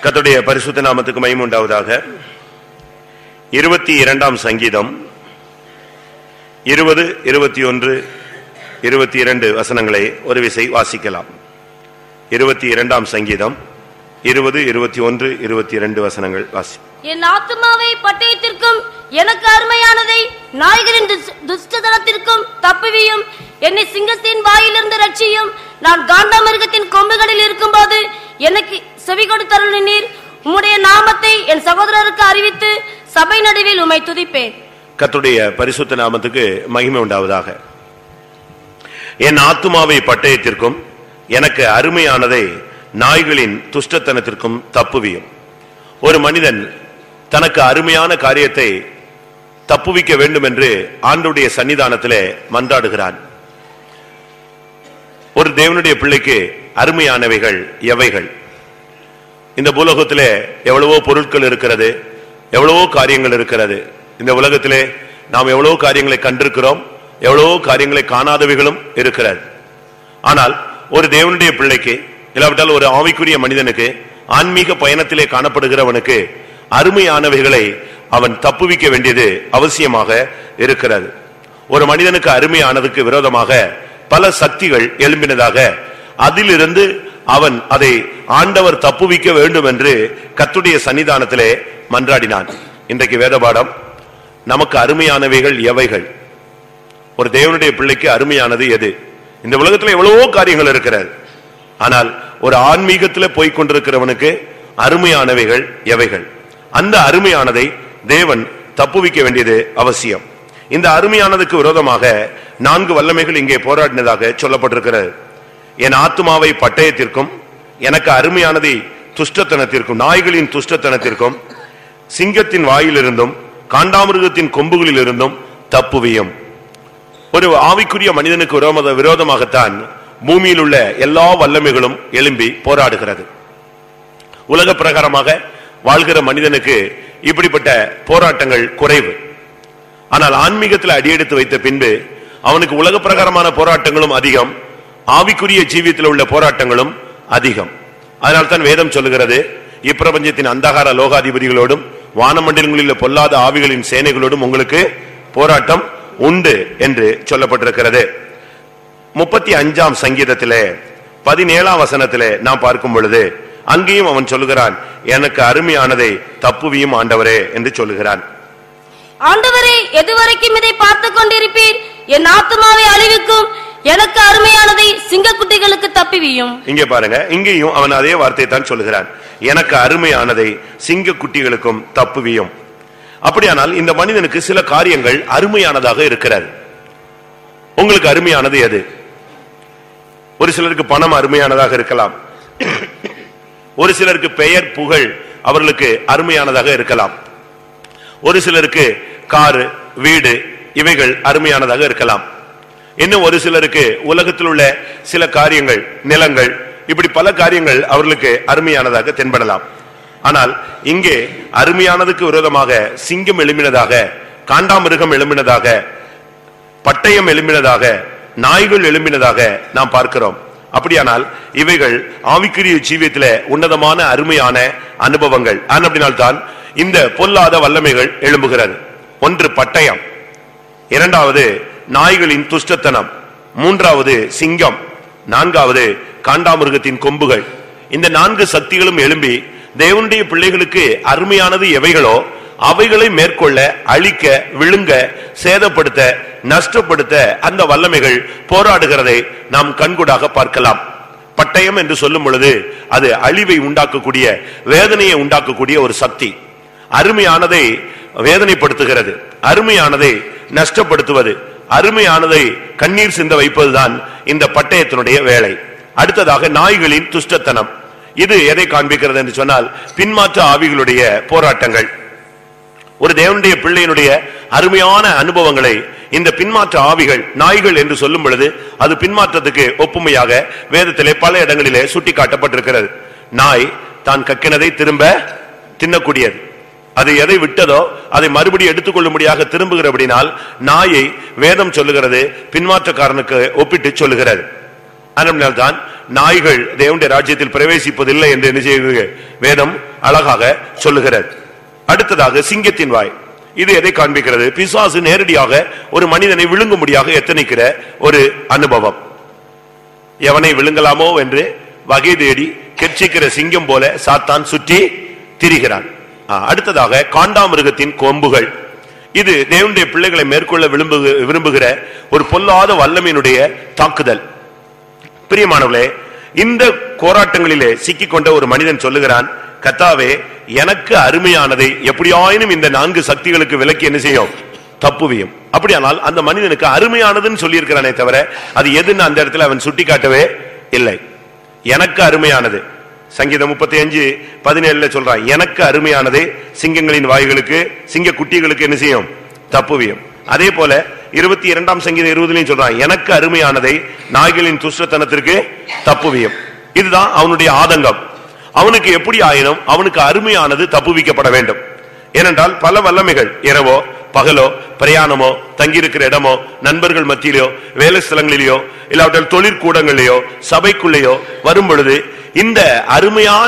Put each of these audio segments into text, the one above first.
கர்த்தருடைய பரிசுத்த நாமத்துக்கு மகிமை உண்டாவதாக இருபத்தி இரண்டாம் சங்கீதம் இருபது இருபத்தி ஒன்று இருபத்தி இரண்டு வசனங்களை ஒரு விசை வாசிக்கலாம் இருபத்தி இரண்டாம் சங்கீதம் இருபது இருபத்தி ஒன்று இருபத்தி இரண்டு வசனங்கள் வாசி என் ஆத்துமாவை பட்டயத்திற்கும் எனக்கு அருமையானதை நாய்களின் துஸ்- துஷ்டதனத்திற்கும் தப்புவியும் என்னை சிங்கத்தின் வாயிலிருந்து ரட்சியும் நான் காண்டாமிருகத்தின் கொம்புகளில் இருக்கும்போது எனக்கு செவி கொடுத்தருளினீர் உம்முடைய நாமத்தை என் சகோதரருக்கு அறிவித்து சபை நடுவில் உம்மை துதிப்பேன் கர்த்தருடைய பரிசுத்த நாமத்துக்கு மகிமை உண்டாவதாக என் ஆத்துமாவை பட்டயத்திற்கும் எனக்கு அருமையானதை நாய்களின் துஷ்டத்தனத்திற்கும் தப்புவியும் ஒரு மனிதன் தனக்கு அருமையான காரியத்தை தப்புவிக்க வேண்டும் என்று ஆண்டுடைய சன்னிதானத்திலே மன்றாடுகிறான் ஒரு தேவனுடைய பிள்ளைக்கு அருமையானவைகள் எவைகள் இந்த பூலோகத்திலே எவ்வளவோ பொருட்கள் இருக்கிறது எவ்வளவோ காரியங்கள் இருக்கிறது இந்த உலகத்திலே நாம் எவ்வளவோ காரியங்களை கண்டிருக்கிறோம் எவ்வளவோ காரியங்களை காணாதவைகளும் இருக்கிறது ஆனால் ஒரு தேவனுடைய பிள்ளைக்கு இல்லாவிட்டால் ஒரு ஆவிக்குரிய மனிதனுக்கு ஆன்மீக பயணத்திலே காணப்படுகிறவனுக்கு அருமையானவைகளை அவன் தப்புவிக்க வேண்டியது அவசியமாக இருக்கிறது ஒரு மனிதனுக்கு அருமையானதுக்கு விரோதமாக பல சக்திகள் எழும்பினதாக அதிலிருந்து அவன் அதை ஆண்டவர் தப்புவிக்க வேண்டும் என்று கத்துடைய சன்னிதானத்திலே மன்றாடினான் இன்றைக்கு வேத பாடம் நமக்கு அருமையானவைகள் எவைகள் ஒரு தேவனுடைய பிள்ளைக்கு அருமையானது எது இந்த உலகத்துல எவ்வளவோ காரியங்கள் இருக்கிறது ஆனால் ஒரு ஆன்மீகத்துல போய்க் கொண்டிருக்கிறவனுக்கு அருமையானவைகள் எவைகள் அந்த அருமையானதை தேவன் தப்புவிக்க வேண்டியது அவசியம் இந்த அருமையானதுக்கு விரோதமாக நான்கு வல்லமைகள் இங்கே போராடினதாக சொல்லப்பட்டிருக்கிறது என் ஆத்துமாவை பட்டயத்திற்கும் எனக்கு அருமையானதை துஷ்டத்தனத்திற்கும் நாய்களின் துஷ்டத்தனத்திற்கும் சிங்கத்தின் வாயிலிருந்தும் காண்டாமிருகத்தின் கொம்புகளிலிருந்தும் தப்புவியும் ஒரு ஆவிக்குரிய மனிதனுக்கு விரோத விரோதமாகத்தான் பூமியில் உள்ள எல்லா வல்லமைகளும் எழும்பி போராடுகிறது உலக பிரகாரமாக வாழ்கிற மனிதனுக்கு இப்படிப்பட்ட போராட்டங்கள் குறைவு ஆனால் ஆன்மீகத்தில் அடியெடுத்து வைத்த பின்பு அவனுக்கு உலக பிரகாரமான போராட்டங்களும் அதிகம் ஆவிக்குரிய ஜீவியத்தில் உள்ள போராட்டங்களும் அதிகம் அதனால்தான் வேதம் சொல்லுகிறது இப்பிரபஞ்சத்தின் அந்தகார லோகாதிபதிகளோடும் வானமண்டலங்களில் உள்ள பொல்லாத ஆவிகளின் சேனைகளோடும் உங்களுக்கு போராட்டம் உண்டு என்று சொல்லப்பட்டிருக்கிறது முப்பத்தி அஞ்சாம் சங்கீதத்திலே பதினேழாம் வசனத்திலே நாம் பார்க்கும் பொழுது அங்கேயும் அவன் சொல்லுகிறான் எனக்கு அருமையானதை தப்புவியும் ஆண்டவரே என்று சொல்லுகிறான் ஆண்டவரே எதுவரைக்கும் இதை பார்த்துக் கொண்டிருப்பீர் என் ஆத்துமாவை அழிவுக்கும் எனக்கு அருமையானதை சிங்கக்குட்டிகளுக்கு தப்பிவியும் இங்கே பாருங்க இங்கேயும் அவன் அதே வார்த்தையை தான் சொல்லுகிறான் எனக்கு அருமையானதை சிங்க குட்டிகளுக்கும் தப்புவியும் அப்படியானால் இந்த மனிதனுக்கு சில காரியங்கள் அருமையானதாக இருக்கிறது உங்களுக்கு அருமையானது எது ஒரு சிலருக்கு பணம் அருமையானதாக இருக்கலாம் ஒரு சிலருக்கு பெயர் புகழ் அவர்களுக்கு அருமையானதாக இருக்கலாம் ஒரு சிலருக்கு காரு வீடு இவைகள் அருமையானதாக இருக்கலாம் இன்னும் ஒரு சிலருக்கு உலகத்தில் உள்ள சில காரியங்கள் நிலங்கள் இப்படி பல காரியங்கள் அவர்களுக்கு அருமையானதாக தென்படலாம் ஆனால் இங்கே அருமையானதுக்கு விரோதமாக சிங்கம் எழும்பினதாக காண்டாமிருகம் எழும்பினதாக பட்டயம் எழும்பினதாக நாய்கள் எழும்பினதாக நாம் பார்க்கிறோம் அப்படியானால் இவைகள் ஆவிக்குரிய ஜீவியத்திலே உன்னதமான அருமையான அனுபவங்கள் அப்படினால்தான் இந்த பொல்லாத வல்லமைகள் எழும்புகிறது ஒன்று பட்டயம் இரண்டாவது நாய்களின் துஷ்டத்தனம் மூன்றாவது சிங்கம் நான்காவது காண்டாமிருகத்தின் கொம்புகள் இந்த நான்கு சக்திகளும் எழும்பி தேவனுடைய பிள்ளைகளுக்கு அருமையானது எவைகளோ அவைகளை மேற்கொள்ள அழிக்க விழுங்க சேதப்படுத்த நஷ்டப்படுத்த அந்த வல்லமைகள் போராடுகிறதை நாம் கண்கூடாக பார்க்கலாம் பட்டயம் என்று சொல்லும் பொழுது அது அழிவை உண்டாக்கக்கூடிய வேதனையை உண்டாக்கக்கூடிய ஒரு சக்தி அருமையானதை வேதனைப்படுத்துகிறது அருமையானதை நஷ்டப்படுத்துவது அருமையானதை கண்ணீர் சிந்த வைப்பதுதான் இந்த பட்டயத்தினுடைய வேலை அடுத்ததாக நாய்களின் துஷ்டத்தனம் இது எதை காண்பிக்கிறது என்று சொன்னால் பின்மாற்ற ஆவிகளுடைய போராட்டங்கள் ஒரு தேவனுடைய பிள்ளையினுடைய அருமையான அனுபவங்களை இந்த பின்மாற்ற ஆவிகள் நாய்கள் என்று சொல்லும் பொழுது அது பின்மாற்றத்துக்கு ஒப்புமையாக வேதத்திலே பல இடங்களிலே சுட்டிக்காட்டப்பட்டிருக்கிறது நாய் தான் கக்கினதை திரும்ப தின்னக்கூடியது அது எதை விட்டதோ அதை மறுபடியும் எடுத்துக்கொள்ளும்படியாக திரும்புகிறபடினால் நாயை வேதம் சொல்லுகிறது பின்மாற்றக்காரனுக்கு ஒப்பிட்டு சொல்லுகிறது அதனால்தான் நாய்கள் தேவனுடைய ராஜ்யத்தில் பிரவேசிப்பதில்லை என்று என்ன செய்கிறது வேதம் அழகாக சொல்லுகிறது அடுத்ததாக சிங்கத்தின் வாய் இது எதை காண்பிக்கிறது பிசாசு நேரடியாக ஒரு மனிதனை விழுங்கும்படியாக எத்தனைக்கிற ஒரு அனுபவம் எவனை விழுங்கலாமோ என்று வகை தேடி கெர்ச்சிக்கிற சிங்கம் போல சாத்தான் சுற்றி திரிகிறான் ஆ, அடுத்ததாக காண்டாமிருகத்தின் கொம்புகள் இது தேவனுடைய பிள்ளைகளை மேற்கொள்ள விரும்புக- விரும்புகிற ஒரு பொல்லாத வல்லமையினுடைய தாக்குதல் பிரியமானவர்களே இந்த போராட்டங்களிலே சிக்கிக்கொண்ட ஒரு மனிதன் சொல்லுகிறான் கத்தாவே எனக்கு அருமையானதை எப்படியாயினும் இந்த நான்கு சக்திகளுக்கு விலக்கி என்ன செய்யும் தப்புவியும் அப்படியானால் அந்த மனிதனுக்கு அருமையானதுன்னு சொல்லியிருக்கிறானே தவிர அது எதுன்னு அந்த இடத்துல அவன் சுட்டிக்காட்டவே இல்லை எனக்கு அருமையானது சங்கீதம் முப்பத்தி அஞ்சு பதினேழுல சொல்றான் எனக்கு அருமையானதே சிங்கங்களின் வாய்களுக்கு சிங்க குட்டிகளுக்கு என்ன செய்யும் தப்புவியும் அதே போல இருபத்தி இரண்டாம் சங்கீதம் இருபதுலயும் சொல்றான் எனக்கு அருமையானதை நாய்களின் துஷ்டத்தனத்திற்கு தப்புவியும் இதுதான் அவனுடைய ஆதங்கம் அவனுக்கு எப்படி ஆயினும் அவனுக்கு அருமையானது தப்புவிக்கப்பட வேண்டும் ஏனென்றால் பல வல்லமைகள் இரவோ பகலோ பிரயாணமோ தங்கியிருக்கிற இடமோ நண்பர்கள் மத்தியிலோ வேலை ஸ்தலங்களிலேயோ இல்லாவிட்டால் தொழிற்கூடங்களிலேயோ சபைக்குள்ளேயோ வரும் பொழுது இந்த அருமையான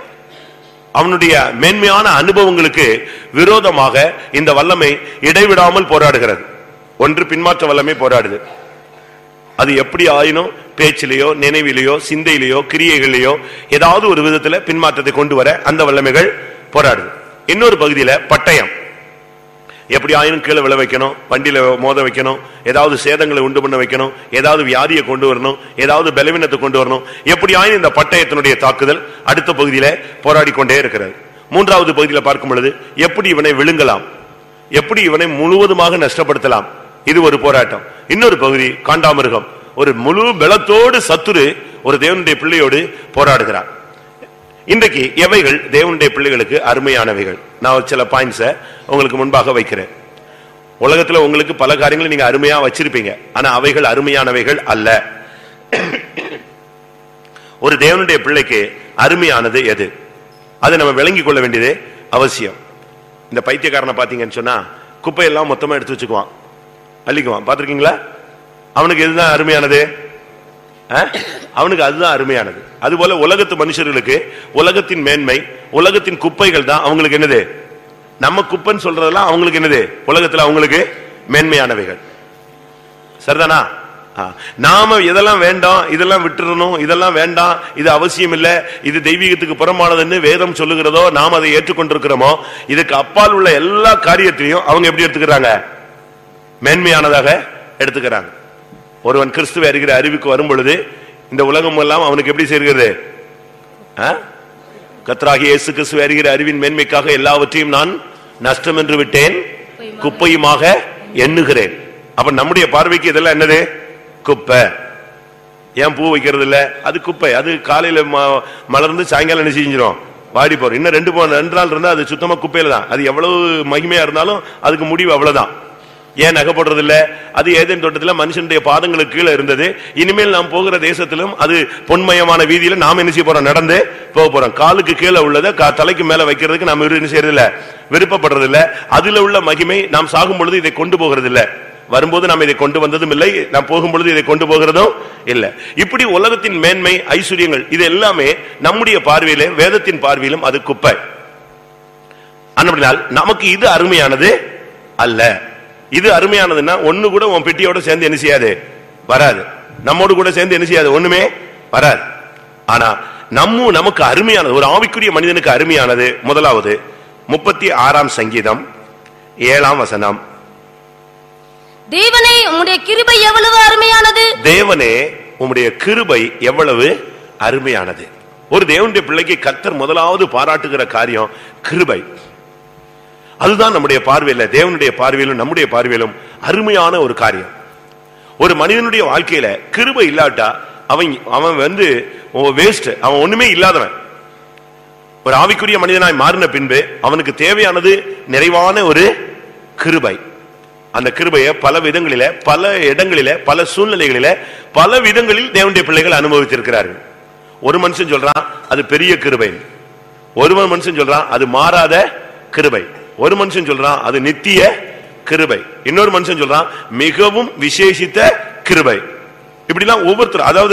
அவனுடைய மேன்மையான அனுபவங்களுக்கு விரோதமாக இந்த வல்லமை இடைவிடாமல் போராடுகிறது ஒன்று பின்மாற்ற வல்லமை போராடுது அது எப்படி ஆயினும் பேச்சிலேயோ நினைவிலேயோ சிந்தையிலேயோ கிரியைகளிலேயோ ஏதாவது ஒரு விதத்துல பின்மாற்றத்தை கொண்டு வர அந்த வல்லமைகள் போராடுது இன்னொரு பகுதியில பட்டயம் எப்படி ஆயினும் கீழே விழ வைக்கணும் வண்டியில மோத வைக்கணும் ஏதாவது சேதங்களை உண்டு பண்ண வைக்கணும் ஏதாவது வியாதியை கொண்டு வரணும் ஏதாவது பலவீனத்தை கொண்டு வரணும் எப்படி ஆயினும் இந்த பட்டயத்தினுடைய தாக்குதல் அடுத்த பகுதியில போராடி கொண்டே இருக்கிறது மூன்றாவது பகுதியில பார்க்கும் பொழுது எப்படி இவனை விழுங்கலாம் எப்படி இவனை முழுவதுமாக நஷ்டப்படுத்தலாம் இது ஒரு போராட்டம் இன்னொரு பகுதி காண்டாமிருகம் ஒரு முழு பலத்தோடு சத்துரு ஒரு தேவனுடைய பிள்ளையோடு போராடுகிறார் இன்றைக்கு எவைகள் தேவனுடைய பிள்ளைகளுக்கு அருமையானவைகள் நான் ஒரு சில பாயிண்ட்ஸ உங்களுக்கு முன்பாக வைக்கிறேன் உலகத்துல உங்களுக்கு பல காரியங்களை நீங்க அருமையா வச்சிருப்பீங்க ஆனா அவைகள் அருமையானவைகள் அல்ல ஒரு தேவனுடைய பிள்ளைக்கு அருமையானது எது அதை நம்ம விளங்கிக் கொள்ள வேண்டியது அவசியம் இந்த பைத்தியக்காரனை பாத்தீங்கன்னு சொன்னா குப்பையெல்லாம் மொத்தமா எடுத்து வச்சுக்குவான் அள்ளிக்குவான் பாத்திருக்கீங்களா அவனுக்கு எதுதான் அருமையானது ஆ? அவனுக்கு அதுதான் அருமையானது அதுபோல உலகத்து மனுஷர்களுக்கு உலகத்தின் மேன்மை உலகத்தின் குப்பைகள் தான் அவங்களுக்கு என்னது நம்ம குப்பைன்னு சொல்றதெல்லாம் அவங்களுக்கு என்னது உலகத்துல அவங்களுக்கு மேன்மையானவைகள் சரிதானா ஆ. நாம இதெல்லாம் வேண்டாம் இதெல்லாம் விட்டுறணும் இதெல்லாம் வேண்டாம் இது அவசியம் இல்ல இது தெய்வீகத்துக்கு புறமானதுன்னு வேதம் சொல்லுகிறதோ நாம் அதை ஏற்றுக்கொண்டிருக்கிறோமோ இதுக்கு அப்பால் உள்ள எல்லா காரியத்தையும் அவங்க எப்படி எடுத்துக்கிறாங்க மேன்மையானதாக எடுத்துக்கிறாங்க ஒருவன் கிறிஸ்துவ அறிகிற அறிவுக்கு வரும் பொழுது இந்த உலகம் எல்லாம் அவனுக்கு எப்படி சேர்கிறது ஆ? கர்த்தராகிய இயேசு கிறிஸ்துவ அறிகிற அறிவின் மேன்மைக்காக எல்லாவற்றையும் நான் நஷ்டம் என்று விட்டேன் குப்பையுமாக எண்ணுகிறேன் அப்ப நம்முடைய பார்வைக்கு இதெல்லாம் என்னது குப்பை ஏன் பூ வைக்கிறது இல்ல அது குப்பை அது காலையில ம- மலர்ந்து சாயங்காலம் என்ன செஞ்சிரும் வாடி போறோம் இன்னும் ரெண்டு போ- ரெண்டு நாள் இருந்தா அது சுத்தமா குப்பையில தான் அது எவ்வளவு மகிமையா இருந்தாலும் அதுக்கு முடிவு அவ்வளவுதான் ஏன் நகைப்படுறது இல்ல அது ஏதேன் தோட்டத்துல மனுஷனுடைய பாதங்களுக்கு கீழே இருந்தது இனிமேல் நாம் போகிற தேசத்திலும் அது பொன்மயமான வீதியில நாம் என்ன செய்ய போறோம் நடந்து போக போறோம் காலுக்கு கீழே உள்ளதை கா- தலைக்கு மேல வைக்கிறதுக்கு நாம் என்ன செய்யறது இல்ல விருப்பப்படுறது இல்ல அதுல உள்ள மகிமை நாம் சாகும் பொழுது இதை கொண்டு போகிறது இல்ல வரும்போது நாம் இதை கொண்டு வந்ததும் இல்லை நாம் போகும்பொழுது இதை கொண்டு போகிறதும் இல்ல இப்படி உலகத்தின் மேன்மை ஐஸ்வர்யங்கள் இது எல்லாமே நம்முடைய பார்வையிலே வேதத்தின் பார்வையிலும் அது குப்பை அப்படினால் நமக்கு இது அருமையானது அல்ல இது அருமையானதுன்னா ஒண்ணு கூட உன் பெட்டியோட சேர்ந்து என்ன செய்யாது வராது நம்மோடு கூட சேர்ந்து என்ன செய்யாது ஒண்ணுமே வராது ஆனா நம்ம நமக்கு அருமையானது ஒரு ஆவிக்குரிய மனிதனுக்கு அருமையானது முதலாவது முப்பத்தி ஆறாம் சங்கீதம் ஏழாம் வசனம் தேவனே உம்முடைய கிருபை எவ்வளவு அருமையானது தேவனே உம்முடைய கிருபை எவ்வளவு அருமையானது ஒரு தேவனுடைய பிள்ளைக்கு கத்தர் முதலாவது பாராட்டுகிற காரியம் கிருபை அதுதான் நம்முடைய பார்வையில தேவனுடைய பார்வையிலும் நம்முடைய பார்வையிலும் அருமையான ஒரு காரியம் ஒரு மனிதனுடைய வாழ்க்கையில கிருபை இல்லாட்டா அவன் அவன் வந்து வேஸ்ட் அவன் ஒண்ணுமே இல்லாதவன் ஒரு ஆவிக்குரிய மனிதனாய் மாறின பின்பு அவனுக்கு தேவையானது நிறைவான ஒரு கிருபை அந்த கிருபையை பல விதங்களில பல இடங்களில பல சூழ்நிலைகளில பல விதங்களில் தேவனுடைய பிள்ளைகள் அனுபவித்திருக்கிறார்கள் ஒரு மனுஷன் சொல்றான் அது பெரிய கிருபை ஒரு மனுஷன் சொல்றான் அது மாறாத கிருபை ஒரு மனுஷன் சொல்றான் அது நித்திய கிருபை இன்னொரு மனுஷன் சொல்றான் மிகவும் விசேஷித்த கிருபை இப்படிலாம் ஒவ்வொருத்தரும் அதாவது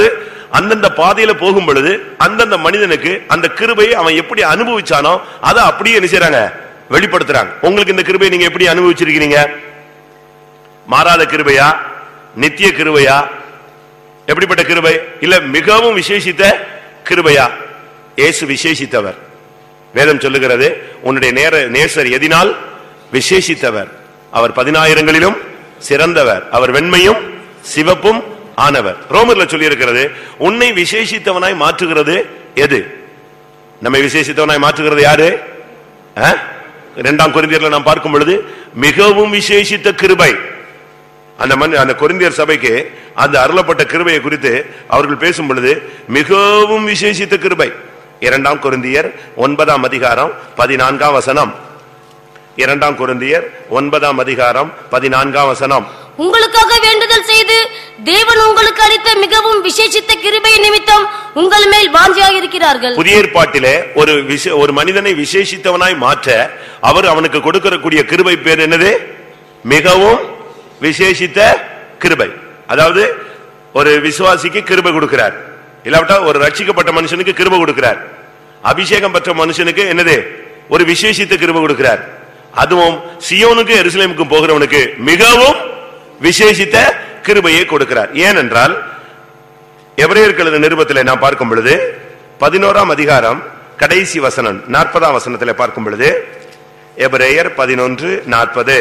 அந்தந்த பாதையில போகும் பொழுது அந்தந்த மனிதனுக்கு அந்த கிருபையை அவன் எப்படி அனுபவிச்சானோ அதை அப்படியே என்ன செய்றாங்க வெளிப்படுத்துறாங்க உங்களுக்கு இந்த கிருபையை நீங்க எப்படி அனுபவிச்சிருக்கிறீங்க மாறாத கிருபையா நித்திய கிருபையா எப்படிப்பட்ட கிருபை இல்ல மிகவும் விசேஷித்த கிருபையா இயேசு விசேஷித்தவர் வேதம் சொல்லுகிறது உன்னுடைய நேர நேசர் எதினால் விசேஷித்தவர் அவர் பதினாயிரங்களிலும் சிறந்தவர் அவர் வெண்மையும் சிவப்பும் ஆனவர் ரோமர்ல சொல்லி இருக்கிறது உன்னை விசேஷித்தவனாய் மாற்றுகிறது எது நம்மை விசேஷித்தவனாய் மாற்றுகிறது யாரு ஆ? இரண்டாம் கொரிந்தியர்ல நாம் பார்க்கும் பொழுது மிகவும் விசேஷித்த கிருபை அந்த மண் அந்த கொரிந்தியர் சபைக்கு அந்த அருளப்பட்ட கிருபையை குறித்து அவர்கள் பேசும் பொழுது மிகவும் விசேஷித்த கிருபை இரண்டாம் கொரிந்தியர் ஒன்பதாம் அதிகாரம் பதினான்காம் வசனம் இரண்டாம் கொரிந்தியர் ஒன்பதாம் அதிகாரம் பதினான்காம் வசனம் உங்களுக்காக வேண்டுதல் செய்து தேவன் உங்களுக்கு அளித்த மிகவும் விசேஷித்த கிருபை நிமித்தம் உங்கள் மேல் வாஞ்சியாக இருக்கிறார்கள் புதிய ஏற்பாட்டிலே ஒரு விஷ- ஒரு மனிதனை விசேஷித்தவனாய் மாற்ற அவர் அவனுக்கு கொடுக்கக்கூடிய கிருபை பேர் என்னது மிகவும் விசேஷித்த கிருபை அதாவது ஒரு விசுவாசிக்கு கிருபை கொடுக்கிறார் இல்லாவிட்டா ஒரு ரட்சிக்கப்பட்ட மனுஷனுக்கு கிருபை கொடுக்கிறார் அபிஷேகம் பெற்ற மனுஷனுக்கு என்னது ஒரு விசேஷித்த கிருபை கொடுக்கிறார் அதுவும் சியோனுக்கு எருசலேமுக்கும் போகிறவனுக்கு மிகவும் விசேஷித்த கிருபையை கொடுக்கிறார் ஏனென்றால் எபிரேயர்களது நிருபத்திலே நாம் பார்க்கும் பொழுது பதினோராம் அதிகாரம் கடைசி வசனம் நாற்பதாம் வசனத்திலே பார்க்கும் பொழுது எபிரேயர் பதினொன்று நாற்பது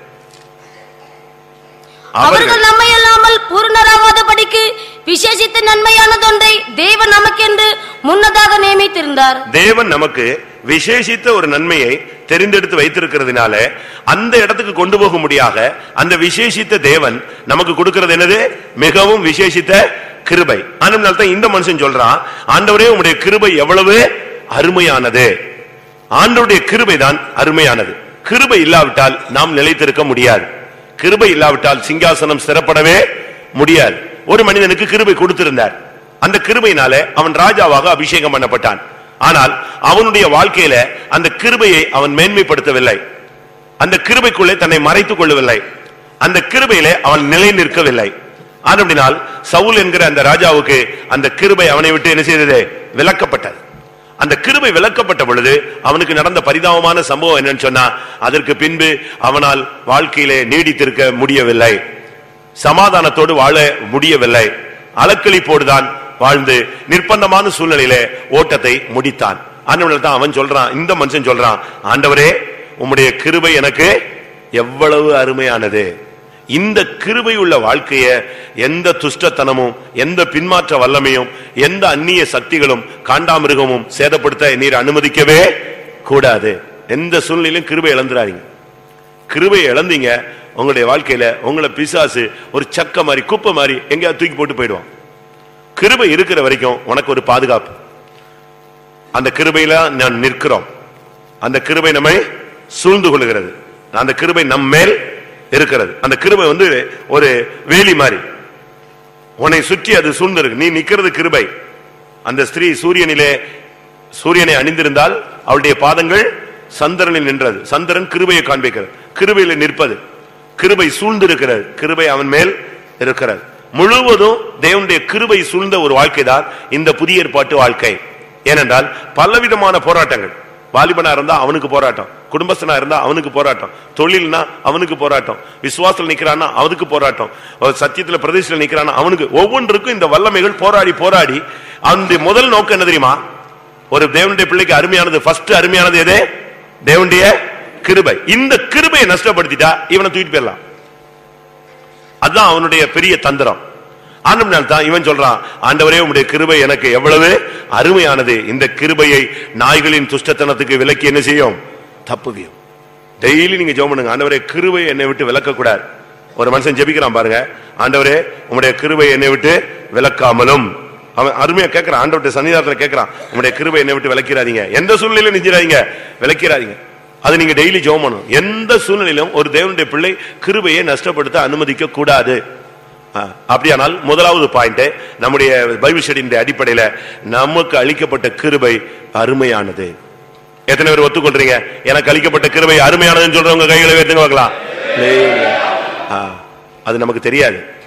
அவர்கள் நம்மை அல்லாமல் பூர்ணராகாதபடிக்கு விசேஷித்த நன்மையானதொன்றை தேவன் நமக்கென்று முன்னதாக நியமித்திருந்தார் தேவன் நமக்கு விசேஷித்த ஒரு நன்மையை தெரிந்தெடுத்து வைத்திருக்கிறதுனால அந்த இடத்துக்கு கொண்டு போக முடியாக அந்த விசேஷித்த தேவன் நமக்கு கொடுக்கிறது என்னது மிகவும் விசேஷித்த கிருபை அதனால தான் இந்த மனுஷன் சொல்றான் ஆண்டவரே உம்முடைய கிருபை எவ்வளவு அருமையானது ஆண்டவருடைய கிருபை தான் அருமையானது கிருபை இல்லாவிட்டால் நாம் நிலைத்திருக்க முடியாது கிருபை இல்லாவிட்டால் சிங்காசனம் ஸ்திரப்படவே முடியாது ஒரு மனிதனுக்கு கிருபை கொடுத்திருந்தார் அந்த கிருபையினாலே அவன் ராஜாவாக அபிஷேகம் பண்ணப்பட்டான் ஆனால் அவனுடைய வாழ்க்கையில அந்த கிருபையை அவன் மேன்மைப்படுத்தவில்லை அந்த கிருபைக்குள்ளே தன்னை மறைத்துக் கொள்ளவில்லை அந்த கிருபையிலே அவன் நிலை நிற்கவில்லை அப்படினால் சவுல் என்கிற அந்த ராஜாவுக்கு அந்த கிருபை அவனை விட்டு என்ன செய்தது விலக்கப்பட்டது அந்த கிருபை விலக்கப்பட்ட பொழுது அவனுக்கு நடந்த பரிதாபமான சம்பவம் என்னன்னு சொன்னா அதற்கு பின்பு அவனால் வாழ்க்கையிலே நீடித்திருக்க முடியவில்லை சமாதானத்தோடு வாழ முடியவில்லை அலக்களிப்போடுதான் வாழ்ந்து நிர்பந்தமான சூழ்நிலையிலே ஓட்டத்தை முடித்தான் ஆண்டவனால தான் அவன் சொல்றான் இந்த மனுஷன் சொல்றான் ஆண்டவரே உம்முடைய கிருபை எனக்கு எவ்வளவு அருமையானது இந்த கிருபை உள்ள வாழ்க்கைய எந்த துஷ்டத்தனமும் எந்த பின்மாற்ற வல்லமையும் எந்த அந்நிய சக்திகளும் காண்டாமிருகமும் சேதப்படுத்த நீர் அனுமதிக்கவே கூடாது எந்த சூழ்நிலையிலும் கிருபை இழந்துறாதீங்க கிருபையை இழந்தீங்க உங்களுடைய வாழ்க்கையில உங்களை பிசாசு ஒரு சக்க மாதிரி குப்பை மாதிரி எங்கேயாவது தூக்கி போட்டு போயிடுவான் கிருபை இருக்கிற வரைக்கும் உனக்கு ஒரு பாதுகாப்பு அந்த கிருபையில நான் நிற்கிறோம் அந்த கிருபை நம்மை சூழ்ந்து கொள்கிறது அந்த கிருபை நம் மேல் இருக்கிறது அந்த கிருபை வந்து ஒரு வேலி மாதிரி உன்னை சுற்றி அது சூழ்ந்திருக்கு நீ நிக்கிறது கிருபை அந்த ஸ்திரீ சூரியனிலே சூரியனை அணிந்திருந்தால் அவளுடைய பாதங்கள் சந்திரனில் நின்றது சந்திரன் கிருபையை காண்பிக்கிறது கிருபையில நிற்பது கிருபை சூழ்ந்திருக்கிறது கிருபை அவன் மேல் இருக்கிறது முழுவதும் தேவனுடைய கிருபை சூழ்ந்த ஒரு வாழ்க்கை தான் இந்த புதிய ஏற்பாட்டு வாழ்க்கை ஏனென்றால் பலவிதமான போராட்டங்கள் வாலிபனா இருந்தா அவனுக்கு போராட்டம் குடும்பஸ்தனா இருந்தா அவனுக்கு போராட்டம் தொழில்னா அவனுக்கு போராட்டம் விசுவாசத்தில் நிக்கிறான்னா அவனுக்கு போராட்டம் ஒரு சத்தியத்துல பிரதேசத்தில் நிக்கிறான்னா அவனுக்கு ஒவ்வொன்றுக்கும் இந்த வல்லமைகள் போராடி போராடி அந்த முதல் நோக்கம் என்ன தெரியுமா ஒரு தேவனுடைய பிள்ளைக்கு அருமையானது ஃபர்ஸ்ட் அருமையானது எது தேவனுடைய கிருபை இந்த கிருபையை நஷ்டப்படுத்திட்டா இவனை தூக்கிட்டு போயிடலாம் அதுதான் அவனுடைய பெரிய தந்திரம் ஆண்டவனால் தான் இவன் சொல்றான் ஆண்டவரே உம்முடைய கிருபை எனக்கு எவ்வளவு அருமையானது இந்த கிருபையை நாய்களின் துஷ்டத்தனத்துக்கு விலக்கி என்ன செய்யும் தப்புவியும் டெய்லி நீங்க ஜெபம் பண்ணுங்க ஆண்டவரே கிருபை என்னை விட்டு விலக்க கூடாது ஒரு மனுஷன் ஜெபிக்கிறான் பாருங்க ஆண்டவரே உம்முடைய கிருபை என்னை விட்டு விலக்காமலும் அவன் அருமையா கேட்கிறான் ஆண்டவருடைய சன்னிதானத்துல கேட்கிறான் உம்முடைய கிருபை என்னை விட்டு விலக்கிறாதீங்க எந்த சூழ்நிலையிலும் நிஞ்சிடாதீங்க விலக்கிறாதீங்க அது நீங்க டெய்லி ஜெபம் பண்ணணும் எந்த சூழ்நிலையிலும் ஒரு தேவனுடைய பிள்ளை கிருபையை நஷ்டப்படுத்த அனுமதிக்க கூடாது ஆ, அப்படியானால் முதலாவது பாயிண்ட் நம்முடைய பைபிள் ஸ்டடியின் அடிப்படையில நமக்கு அளிக்கப்பட்ட கிருபை அருமையானது எத்தனை பேர் ஒத்துக்கொள்றீங்க எனக்கு அளிக்கப்பட்ட கிருபை அருமையானதுன்னு சொல்றவங்க கைகளை வைத்துங்க பார்க்கலாம் ஆ, அது நமக்கு தெரியாது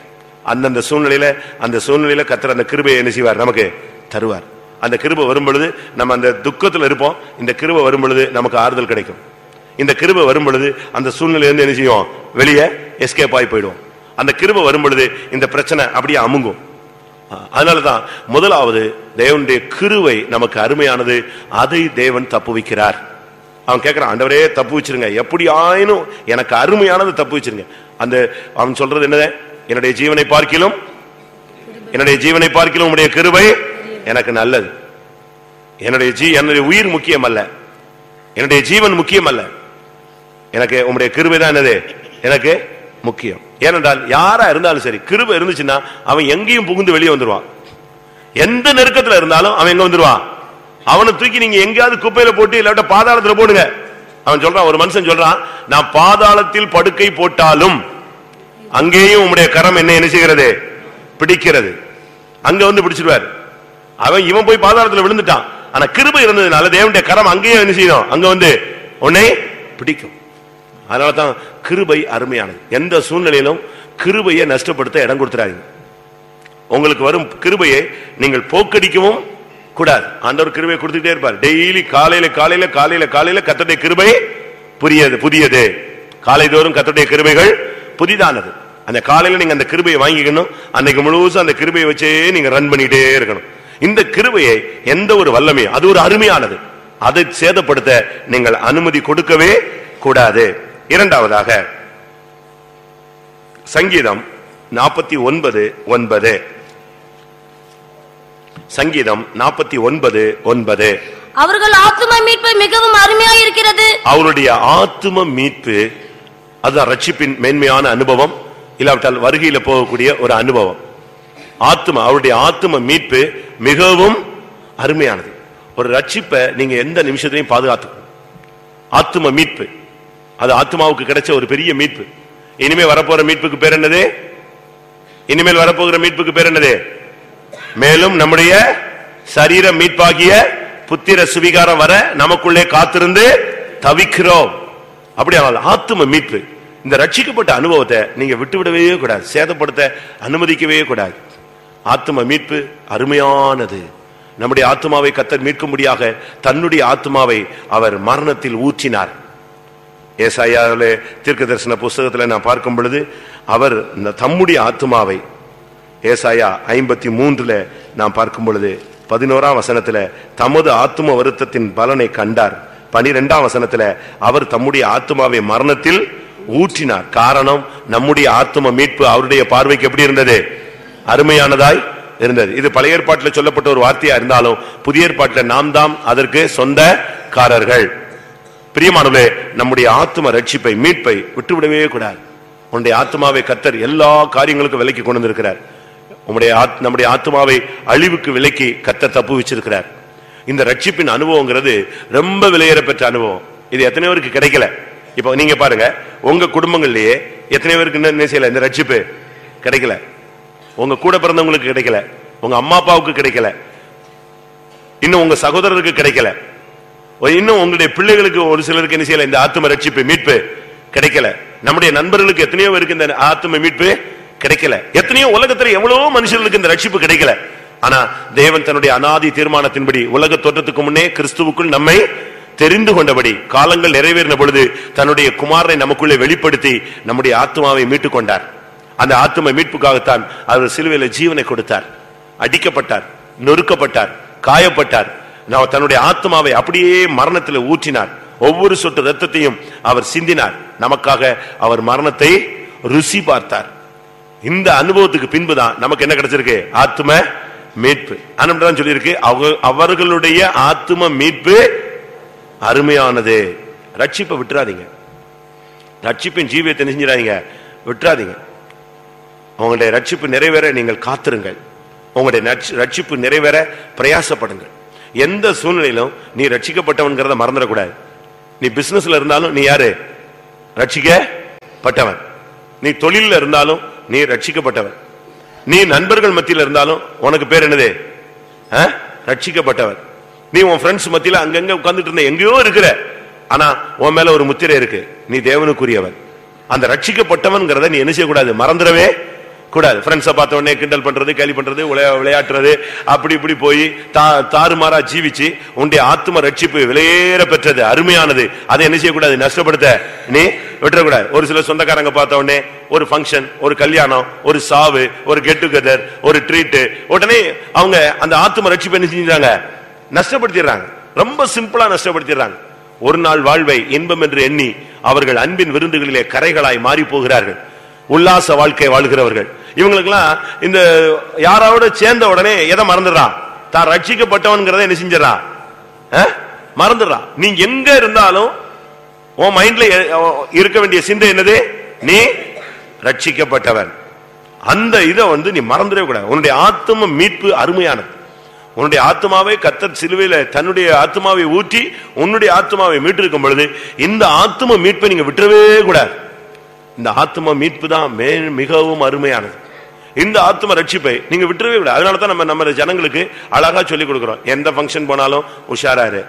அந்தந்த சூழ்நிலையில அந்த சூழ்நிலையில கத்தர் அந்த கிருபையை என்ன செய்வார் நமக்கு தருவார் அந்த கிருபை வரும் பொழுது நம்ம அந்த துக்கத்துல இருப்போம் இந்த கிருபை வரும் பொழுது நமக்கு ஆறுதல் கிடைக்கும் இந்த கிருபை வரும் பொழுது அந்த சூழ்நிலையிலிருந்து என்ன செய்யும் வெளியே எஸ்கேப் ஆகி போயிடுவோம் அந்த கிருபை வரும் பொழுது இந்த பிரச்சனை அப்படியே அமுங்கும் அதனாலதான் முதலாவது தேவனுடைய கிருவை நமக்கு அருமையானது அதை தேவன் தப்பு வைக்கிறார் அவன் கேட்கிறான் ஆண்டவரே தப்பு வச்சிருங்க எப்படி ஆயினும் எனக்கு அருமையானது தப்பு வச்சிருங்க அந்த அவன் சொல்றது என்னது என்னுடைய ஜீவனை பார்க்கிலும் என்னுடைய ஜீவனை பார்க்கிலும் உம்முடைய கிருபை எனக்கு நல்லது என்னுடைய ஜீ என்னுடைய உயிர் முக்கியம் அல்ல என்னுடைய ஜீவன் முக்கியம் அல்ல எனக்கு உம்முடைய கிருபை தான் என்னது எனக்கு முக்கியம் ஏனென்றால் யாரா இருந்தாலும் சரி கிருபை இருந்துச்சுன்னா அவன் எங்கேயும் புகுந்து வெளியே வந்துருவான் எந்த நெருக்கத்துல இருந்தாலும் அவன் எங்க வந்துருவான் அவனை தூக்கி நீங்க எங்கேயாவது குப்பையில போட்டு இல்லாட்ட பாதாளத்துல போடுங்க அவன் சொல்றான் ஒரு மனுஷன் சொல்றான் நான் பாதாளத்தில் படுக்கை போட்டாலும் அங்கேயும் உம்முடைய கரம் என்ன என்ன செய்கிறது பிடிக்கிறது அங்க வந்து பிடிச்சிருவார் அவன் இவன் போய் பாதாளத்துல விழுந்துட்டான் ஆனா கிருபை இருந்ததுனால தேவனுடைய கரம் அங்கேயும் என்ன செய்யும் அங்க வந்து உன்னை பிடிக்கும் அதனாலதான் கிருபை அருமையானது எந்த சூழ்நிலையிலும் கிருபையை நஷ்டப்படுத்த இடம் கொடுத்துறாங்க உங்களுக்கு வரும் கிருபையை நீங்கள் போக்கடிக்கவும் கூடாது ஆண்டவர் கிருபையை கொடுத்துட்டே இருப்பார் டெய்லி காலையில காலையில காலையில காலையில கத்தடைய கிருபை புதியது புதியது காலை தோறும் கத்தடைய கிருபைகள் புதிதானது அந்த காலையில நீங்க அந்த கிருபையை வாங்கிக்கணும் அன்னைக்கு முழுவதும் அந்த கிருபையை வச்சே நீங்க ரன் பண்ணிட்டே இருக்கணும் இந்த கிருபையை எந்த ஒரு வல்லமையும் அது ஒரு அருமையானது அதை சேதப்படுத்த நீங்கள் அனுமதி கொடுக்கவே கூடாது இரண்டாவதாக சங்கீதம் நாற்பத்தி ஒன்பது ஒன்பது சங்கீதம் நாற்பத்தி ஒன்பது ஒன்பது அவர்கள் ஆத்தும மீட்பு மிகவும் அருமையாய் இருக்கிறது அவருடைய ஆத்தும மீட்பு அதுதான் ரட்சிப்பின் மேன்மையான அனுபவம் இல்லாவிட்டால் வருகையில போகக்கூடிய ஒரு அனுபவம் ஆத்தும அவருடைய ஆத்தும மீட்பு மிகவும் அருமையானது ஒரு ரட்சிப்பை நீங்க எந்த நிமிஷத்திலையும் பாதுகாத்துக்கணும் ஆத்தும மீட்பு அது ஆத்மாவுக்கு கிடைச்ச ஒரு பெரிய மீட்பு இனிமே வரப்போற மீட்புக்கு பேர் என்னது இனிமேல் வரப்போகிற மீட்புக்கு பேர் என்னது மேலும் நம்முடைய சரீர மீட்பாகிய புத்திர சுவிகாரம் வர நமக்குள்ளே காத்திருந்து தவிக்கிறோம் அப்படியானால் ஆத்தும மீட்பு இந்த ரட்சிக்கப்பட்ட அனுபவத்தை நீங்க விட்டுவிடவே கூடாது சேதப்படுத்த அனுமதிக்கவே கூடாது ஆத்தும மீட்பு அருமையானது நம்முடைய ஆத்மாவை கத்தர் மீட்கும்படியாக தன்னுடைய ஆத்மாவை அவர் மரணத்தில் ஊற்றினார் ஏசாயாவிலே தீர்க்க தரிசன புஸ்தகத்தில் நான் பார்க்கும் பொழுது அவர் இந்த தம்முடைய ஆத்மாவை ஏசாயா ஐம்பத்தி மூன்றுல நாம் பார்க்கும் பொழுது பதினோராம் வசனத்துல தமது ஆத்தும வருத்தத்தின் பலனை கண்டார் பனிரெண்டாம் வசனத்துல அவர் தம்முடைய ஆத்மாவை மரணத்தில் ஊற்றினார் காரணம் நம்முடைய ஆத்தும மீட்பு அவருடைய பார்வைக்கு எப்படி இருந்தது அருமையானதாய் இருந்தது இது பழைய ஏற்பாட்டில் சொல்லப்பட்ட ஒரு வார்த்தையா இருந்தாலும் புதிய ஏற்பாட்டில் நாம் தாம் அதற்கு சொந்தக்காரர்கள் பிரியமானவர்களே நம்முடைய ஆத்ம ரட்சிப்பை மீட்பை விட்டுவிடவே கூடாது உன்னுடைய ஆத்மாவை கத்தர் எல்லா காரியங்களுக்கும் விலைக்கு கொண்டு வந்திருக்கிறார் உம்முடைய ஆத்- நம்முடைய ஆத்மாவை அழிவுக்கு விலைக்கு கத்தர் தப்பு வச்சிருக்கிறார் இந்த ரட்சிப்பின் அனுபவங்கிறது ரொம்ப விலையேற பெற்ற அனுபவம் இது எத்தனை பேருக்கு கிடைக்கல இப்போ நீங்க பாருங்க உங்க குடும்பங்கள்லயே எத்தனை பேருக்கு இன்னும் என்ன செய்யல இந்த ரட்சிப்பு கிடைக்கல உங்க கூட பிறந்தவங்களுக்கு கிடைக்கல உங்க அம்மா அப்பாவுக்கு கிடைக்கல இன்னும் உங்க சகோதரருக்கு கிடைக்கல ஒரு இன்னும் உங்களுடைய பிள்ளைகளுக்கு ஒரு சிலருக்கு என்ன செய்யல இந்த ஆத்தும ரட்சிப்பு மீட்பு கிடைக்கல நம்முடைய நண்பர்களுக்கு எத்தனையோ பேருக்கு இந்த ஆத்தும மீட்பு கிடைக்கல எத்தனையோ உலகத்துல எவ்வளவோ மனுஷர்களுக்கு இந்த ரட்சிப்பு கிடைக்கல ஆனா தேவன் தன்னுடைய அனாதி தீர்மானத்தின்படி உலக தோற்றத்துக்கு முன்னே கிறிஸ்துவுக்குள் நம்மை தெரிந்து கொண்டபடி காலங்கள் நிறைவேறின பொழுது தன்னுடைய குமாரனை நமக்குள்ளே வெளிப்படுத்தி நம்முடைய ஆத்மாவை மீட்டுக் கொண்டார் அந்த ஆத்ம மீட்புக்காகத்தான் அவர் சிலுவையில ஜீவனை கொடுத்தார் அடிக்கப்பட்டார் நொறுக்கப்பட்டார் காயப்பட்டார் நான் தன்னுடைய ஆத்மாவை அப்படியே மரணத்தில் ஊற்றினார் ஒவ்வொரு சொட்டு ரத்தத்தையும் அவர் சிந்தினார் நமக்காக அவர் மரணத்தை ருசி பார்த்தார் இந்த அனுபவத்துக்கு பின்புதான் நமக்கு என்ன கிடைச்சிருக்கு ஆத்ம மீட்பு அனுப்பிதான் சொல்லியிருக்கு அவங்க- அவர்களுடைய ஆத்ம மீட்பு அருமையானது ரட்சிப்பை விட்டுறாதீங்க ரட்சிப்பின் ஜீவியத்தை என்ன செஞ்சிடாதீங்க விட்டுறாதீங்க உங்களுடைய ரட்சிப்பு நிறைவேற நீங்கள் காத்திருங்கள் உங்களுடைய நட்ச- ரட்சிப்பு நிறைவேற பிரயாசப்படுங்கள் எந்த சூழ்நிலையிலும் நீ ரட்சிக்கப்பட்டவன்கிறத மறந்துடக்கூடாது நீ பிசினஸ்ல இருந்தாலும் நீ யாரு ரட்சிக்கப்பட்டவன் நீ தொழில்ல இருந்தாலும் நீ ரட்சிக்கப்பட்டவன் நீ நண்பர்கள் மத்தியில இருந்தாலும் உனக்கு பேர் என்னது ஆ? ரட்சிக்கப்பட்டவன் நீ உன் ஃப்ரெண்ட்ஸ் மத்தியில அங்கங்க உட்கார்ந்துட்டு இருந்த எங்கேயோ இருக்கிற ஆனா உன் மேல ஒரு முத்திரை இருக்கு நீ தேவனுக்குரியவன் அந்த ரட்சிக்கப்பட்டவன்கிறத நீ என்ன செய்யக்கூடாது மறந்துடவே கூடாது ஃப்ரெண்ட்ஸை பார்த்த உடனே கிண்டல் பண்றது கேலி பண்றது விளையா- விளையாட்டுறது அப்படி இப்படி போய் தா- தாறுமாறா ஜீவிச்சு உன்னுடைய ஆத்ம ரட்சிப்பு விலையேற பெற்றது அருமையானது அதை என்ன செய்யக்கூடாது நஷ்டப்படுத்த நீ விட்டுறக்கூடாது ஒரு சில சொந்தக்காரங்க பார்த்த உடனே ஒரு ஃபங்க்ஷன் ஒரு கல்யாணம் ஒரு சாவு ஒரு கெட் டுகெதர் ஒரு ட்ரீட் உடனே அவங்க அந்த ஆத்ம ரட்சிப்பு என்ன செஞ்சாங்க நஷ்டப்படுத்திடுறாங்க ரொம்ப சிம்பிளா நஷ்டப்படுத்திடுறாங்க ஒரு நாள் வாழ்வை இன்பம் என்று எண்ணி அவர்கள் அன்பின் விருந்துகளிலே கரைகளாய் மாறி போகிறார்கள் உல்லாச வாழ்க்கை வாழ்கிறவர்கள் இவங்களுக்கெல்லாம் இந்த யாரோட சேர்ந்த உடனே எதை மறந்துடுறான் தான் ரட்சிக்கப்பட்டவன்கிறத என்ன செஞ்சிடறான் அஹ்? மறந்துடுறான் நீ எங்க இருந்தாலும் உன் மைண்ட்ல இருக்க வேண்டிய சிந்தை என்னது நீ ரட்சிக்கப்பட்டவன் அந்த இதை வந்து நீ மறந்துடவே கூடாது உன்னுடைய ஆத்ம மீட்பு அருமையானது உன்னுடைய ஆத்மாவை கத்தர் சிலுவையில தன்னுடைய ஆத்மாவை ஊற்றி உன்னுடைய ஆத்மாவை மீட்டிருக்கும் பொழுது இந்த ஆத்ம மீட்பை நீங்க விட்டுறவே கூடாது இந்த ஆத்ம மீட்பு தான் மே- மிகவும் அருமையானது இந்த ஆத்ம ரட்சிப்பை நீங்க விட்டுறவே கூடாது அதனால தான் நம்ம நம்ம ஜனங்களுக்கு அழகா சொல்லி கொடுக்கிறோம் எந்த ஃபங்க்ஷன் போனாலும் உஷாரா இரு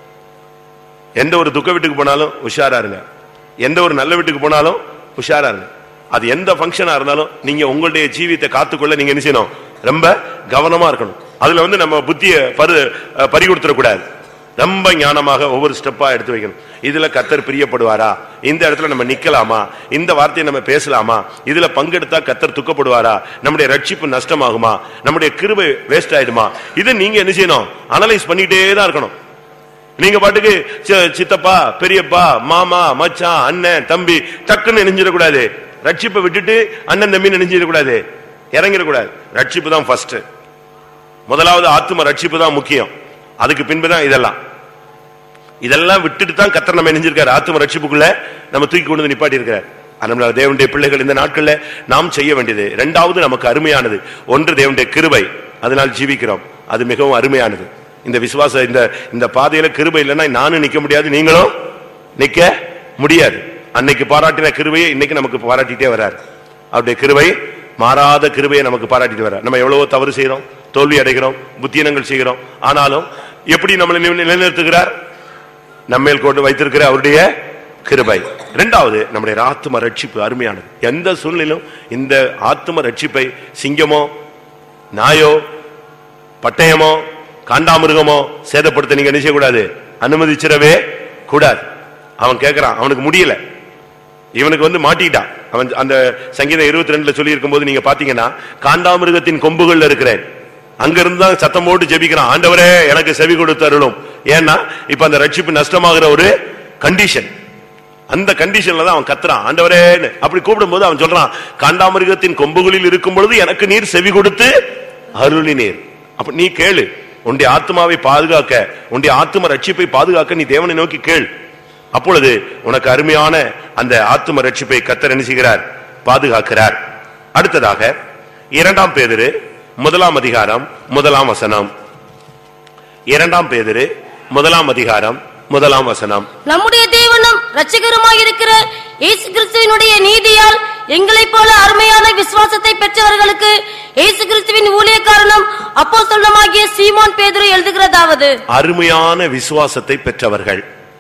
எந்த ஒரு துக்க வீட்டுக்கு போனாலும் உஷாரா இருங்க எந்த ஒரு நல்ல வீட்டுக்கு போனாலும் உஷாரா இருங்க அது எந்த ஃபங்க்ஷனா இருந்தாலும் நீங்க உங்களுடைய ஜீவியத்தை காத்துக்கொள்ள நீங்க என்ன செய்யணும் ரொம்ப கவனமா இருக்கணும் அதுல வந்து நம்ம புத்திய பரு அஹ், பறி கொடுத்துடக்கூடாது ரொம்ப ஞானமாக ஒவ்வொரு ஸ்டெப்பா எடுத்து வைக்கணும் இதுல கத்தர் பிரியப்படுவாரா இந்த இடத்துல நம்ம நிக்கலாமா இந்த வார்த்தையை நம்ம பேசலாமா இதுல பங்கெடுத்தா கத்தர் துக்கப்படுவாரா நம்முடைய ரட்சிப்பு நஷ்டமாகுமா நம்முடைய கிருபை வேஸ்ட் ஆயிடுமா இதை நீங்க என்ன செய்யணும் அனலைஸ் பண்ணிட்டே தான் இருக்கணும் நீங்க பாட்டுக்கு சி- சித்தப்பா பெரியப்பா மாமா மச்சான் அண்ணன் தம்பி டக்குன்னு நெஞ்சிடக்கூடாது ரட்சிப்பை விட்டுட்டு அண்ணன் தம்பி நெஞ்சிடக்கூடாது இறங்கிடக்கூடாது ரட்சிப்பு தான் ஃபர்ஸ்ட் முதலாவது ஆத்தும ரட்சிப்பு தான் முக்கியம் அதுக்கு பின்பு தான் இதெல்லாம் இதெல்லாம் விட்டுட்டு தான் கத்தர் நம்ம நெஞ்சிருக்காரு ஆத்தும ரட்சிப்புக்குள்ள நம்ம தூக்கி கொண்டு வந்து நிப்பாட்டி இருக்காரு அதனால தேவனுடைய பிள்ளைகள் இந்த நாட்கள்ல நாம் செய்ய வேண்டியது இரண்டாவது நமக்கு அருமையானது ஒன்று தேவனுடைய கிருபை அதனால் ஜீவிக்கிறோம் அது மிகவும் அருமையானது இந்த விசுவாச இந்த இந்த பாதையில கிருபை இல்லைன்னா நானும் நிக்க முடியாது நீங்களும் நிக்க முடியாது அன்னைக்கு பாராட்டின கிருபையை இன்னைக்கு நமக்கு பாராட்டிட்டே வராரு அவருடைய கிருபை மாறாத கிருபையை நமக்கு பாராட்டிட்டு வர நம்ம எவ்வளவோ தவறு செய்யறோம் தோல்வி அடைகிறோம் புத்தியனங்கள் செய்கிறோம் ஆனாலும் எப்படி நம்மளை நிலை- நிலைநிறுத்துகிறார் நம்மேல் கொண்டு வைத்திருக்கிற அவருடைய கிருபை இரண்டாவது நம்முடைய ஆத்ம ரட்சிப்பு அருமையானது எந்த சூழ்நிலையிலும் இந்த ஆத்ம ரட்சிப்பை சிங்கமோ நாயோ பட்டயமோ காண்டாமிருகமோ சேதப்படுத்த நீங்க என்ன செய்யக்கூடாது அனுமதிச்சிடவே கூடாது அவன் கேட்கறான் அவனுக்கு முடியல இவனுக்கு வந்து மாட்டிட்டான் அவன் அந்த சங்கீதம் இருபத்தி ரெண்டுல சொல்லி இருக்கும்போது நீங்க பாத்தீங்கன்னா காண்டாமிருகத்தின் கொம்புகள்ல இருக்கிறேன் அங்க இருந்து தான் சத்தம் போட்டு ஜெபிக்கிறான் ஆண்டவரே எனக்கு செவி கொடுத்து அருளும் ஏன்னா இப்ப அந்த ரட்சிப்பு நஷ்டமாகிற ஒரு கண்டிஷன் அந்த கண்டிஷன்ல தான் அவன் கத்துறான் ஆண்டவரேன்னு அப்படி கூப்பிடும்போது அவன் சொல்றான் காண்டாமிருகத்தின் கொம்புகளில் இருக்கும் பொழுது எனக்கு நீர் செவி கொடுத்து அருளினீர் அப்ப நீ கேளு உன்னுடைய ஆத்மாவை பாதுகாக்க உன்னுடைய ஆத்ம ரட்சிப்பை பாதுகாக்க நீ தேவனை நோக்கி கேள் அப்பொழுது உனக்கு அருமையான அந்த ஆத்ம ரட்சிப்பை கத்தர் என்ன செய்கிறார் பாதுகாக்கிறார் அடுத்ததாக இரண்டாம் பேதிரு முதலாம் அதிகாரம் முதலாம் வசனம் இரண்டாம் பேதிரு முதலாம் அதிகாரம் முதலாம் வசனம் நம்முடைய தேவனும் ரட்சகருமாய் இருக்கிற இயேசு கிறிஸ்துவினுடைய நீதியால் எங்களைப் போல அருமையான விசுவாசத்தை பெற்றவர்களுக்கு இயேசு கிறிஸ்துவின் ஊழியக்காரனும் அப்போஸ்தலனுமாகிய சீமோன் பேதுரு எழுதுகிறதாவது அருமையான விசுவாசத்தை பெற்றவர்கள்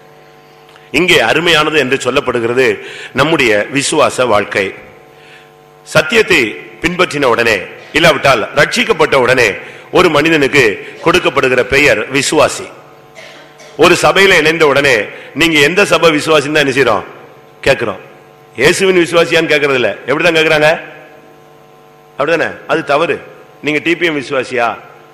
இங்கே அருமையானது என்று சொல்லப்படுகிறது நம்முடைய விசுவாச வாழ்க்கை சத்தியத்தை பின்பற்றின உடனே இல்லாவிட்டால் ரட்சிக்கப்பட்ட உடனே ஒரு மனிதனுக்கு கொடுக்கப்படுகிற பெயர் விசுவாசி ஒரு சபையில இணைந்த உடனே நீங்க எந்த சபை விசுவாசி தான் என்ன செய்றோம் கேட்கிறோம் இயேசுவின் விசுவாசியான்னு கேட்கறது இல்ல எப்படிதான் கேட்கறாங்க அப்படிதானே அது தவறு நீங்க டிபிஎம் விசுவாசியா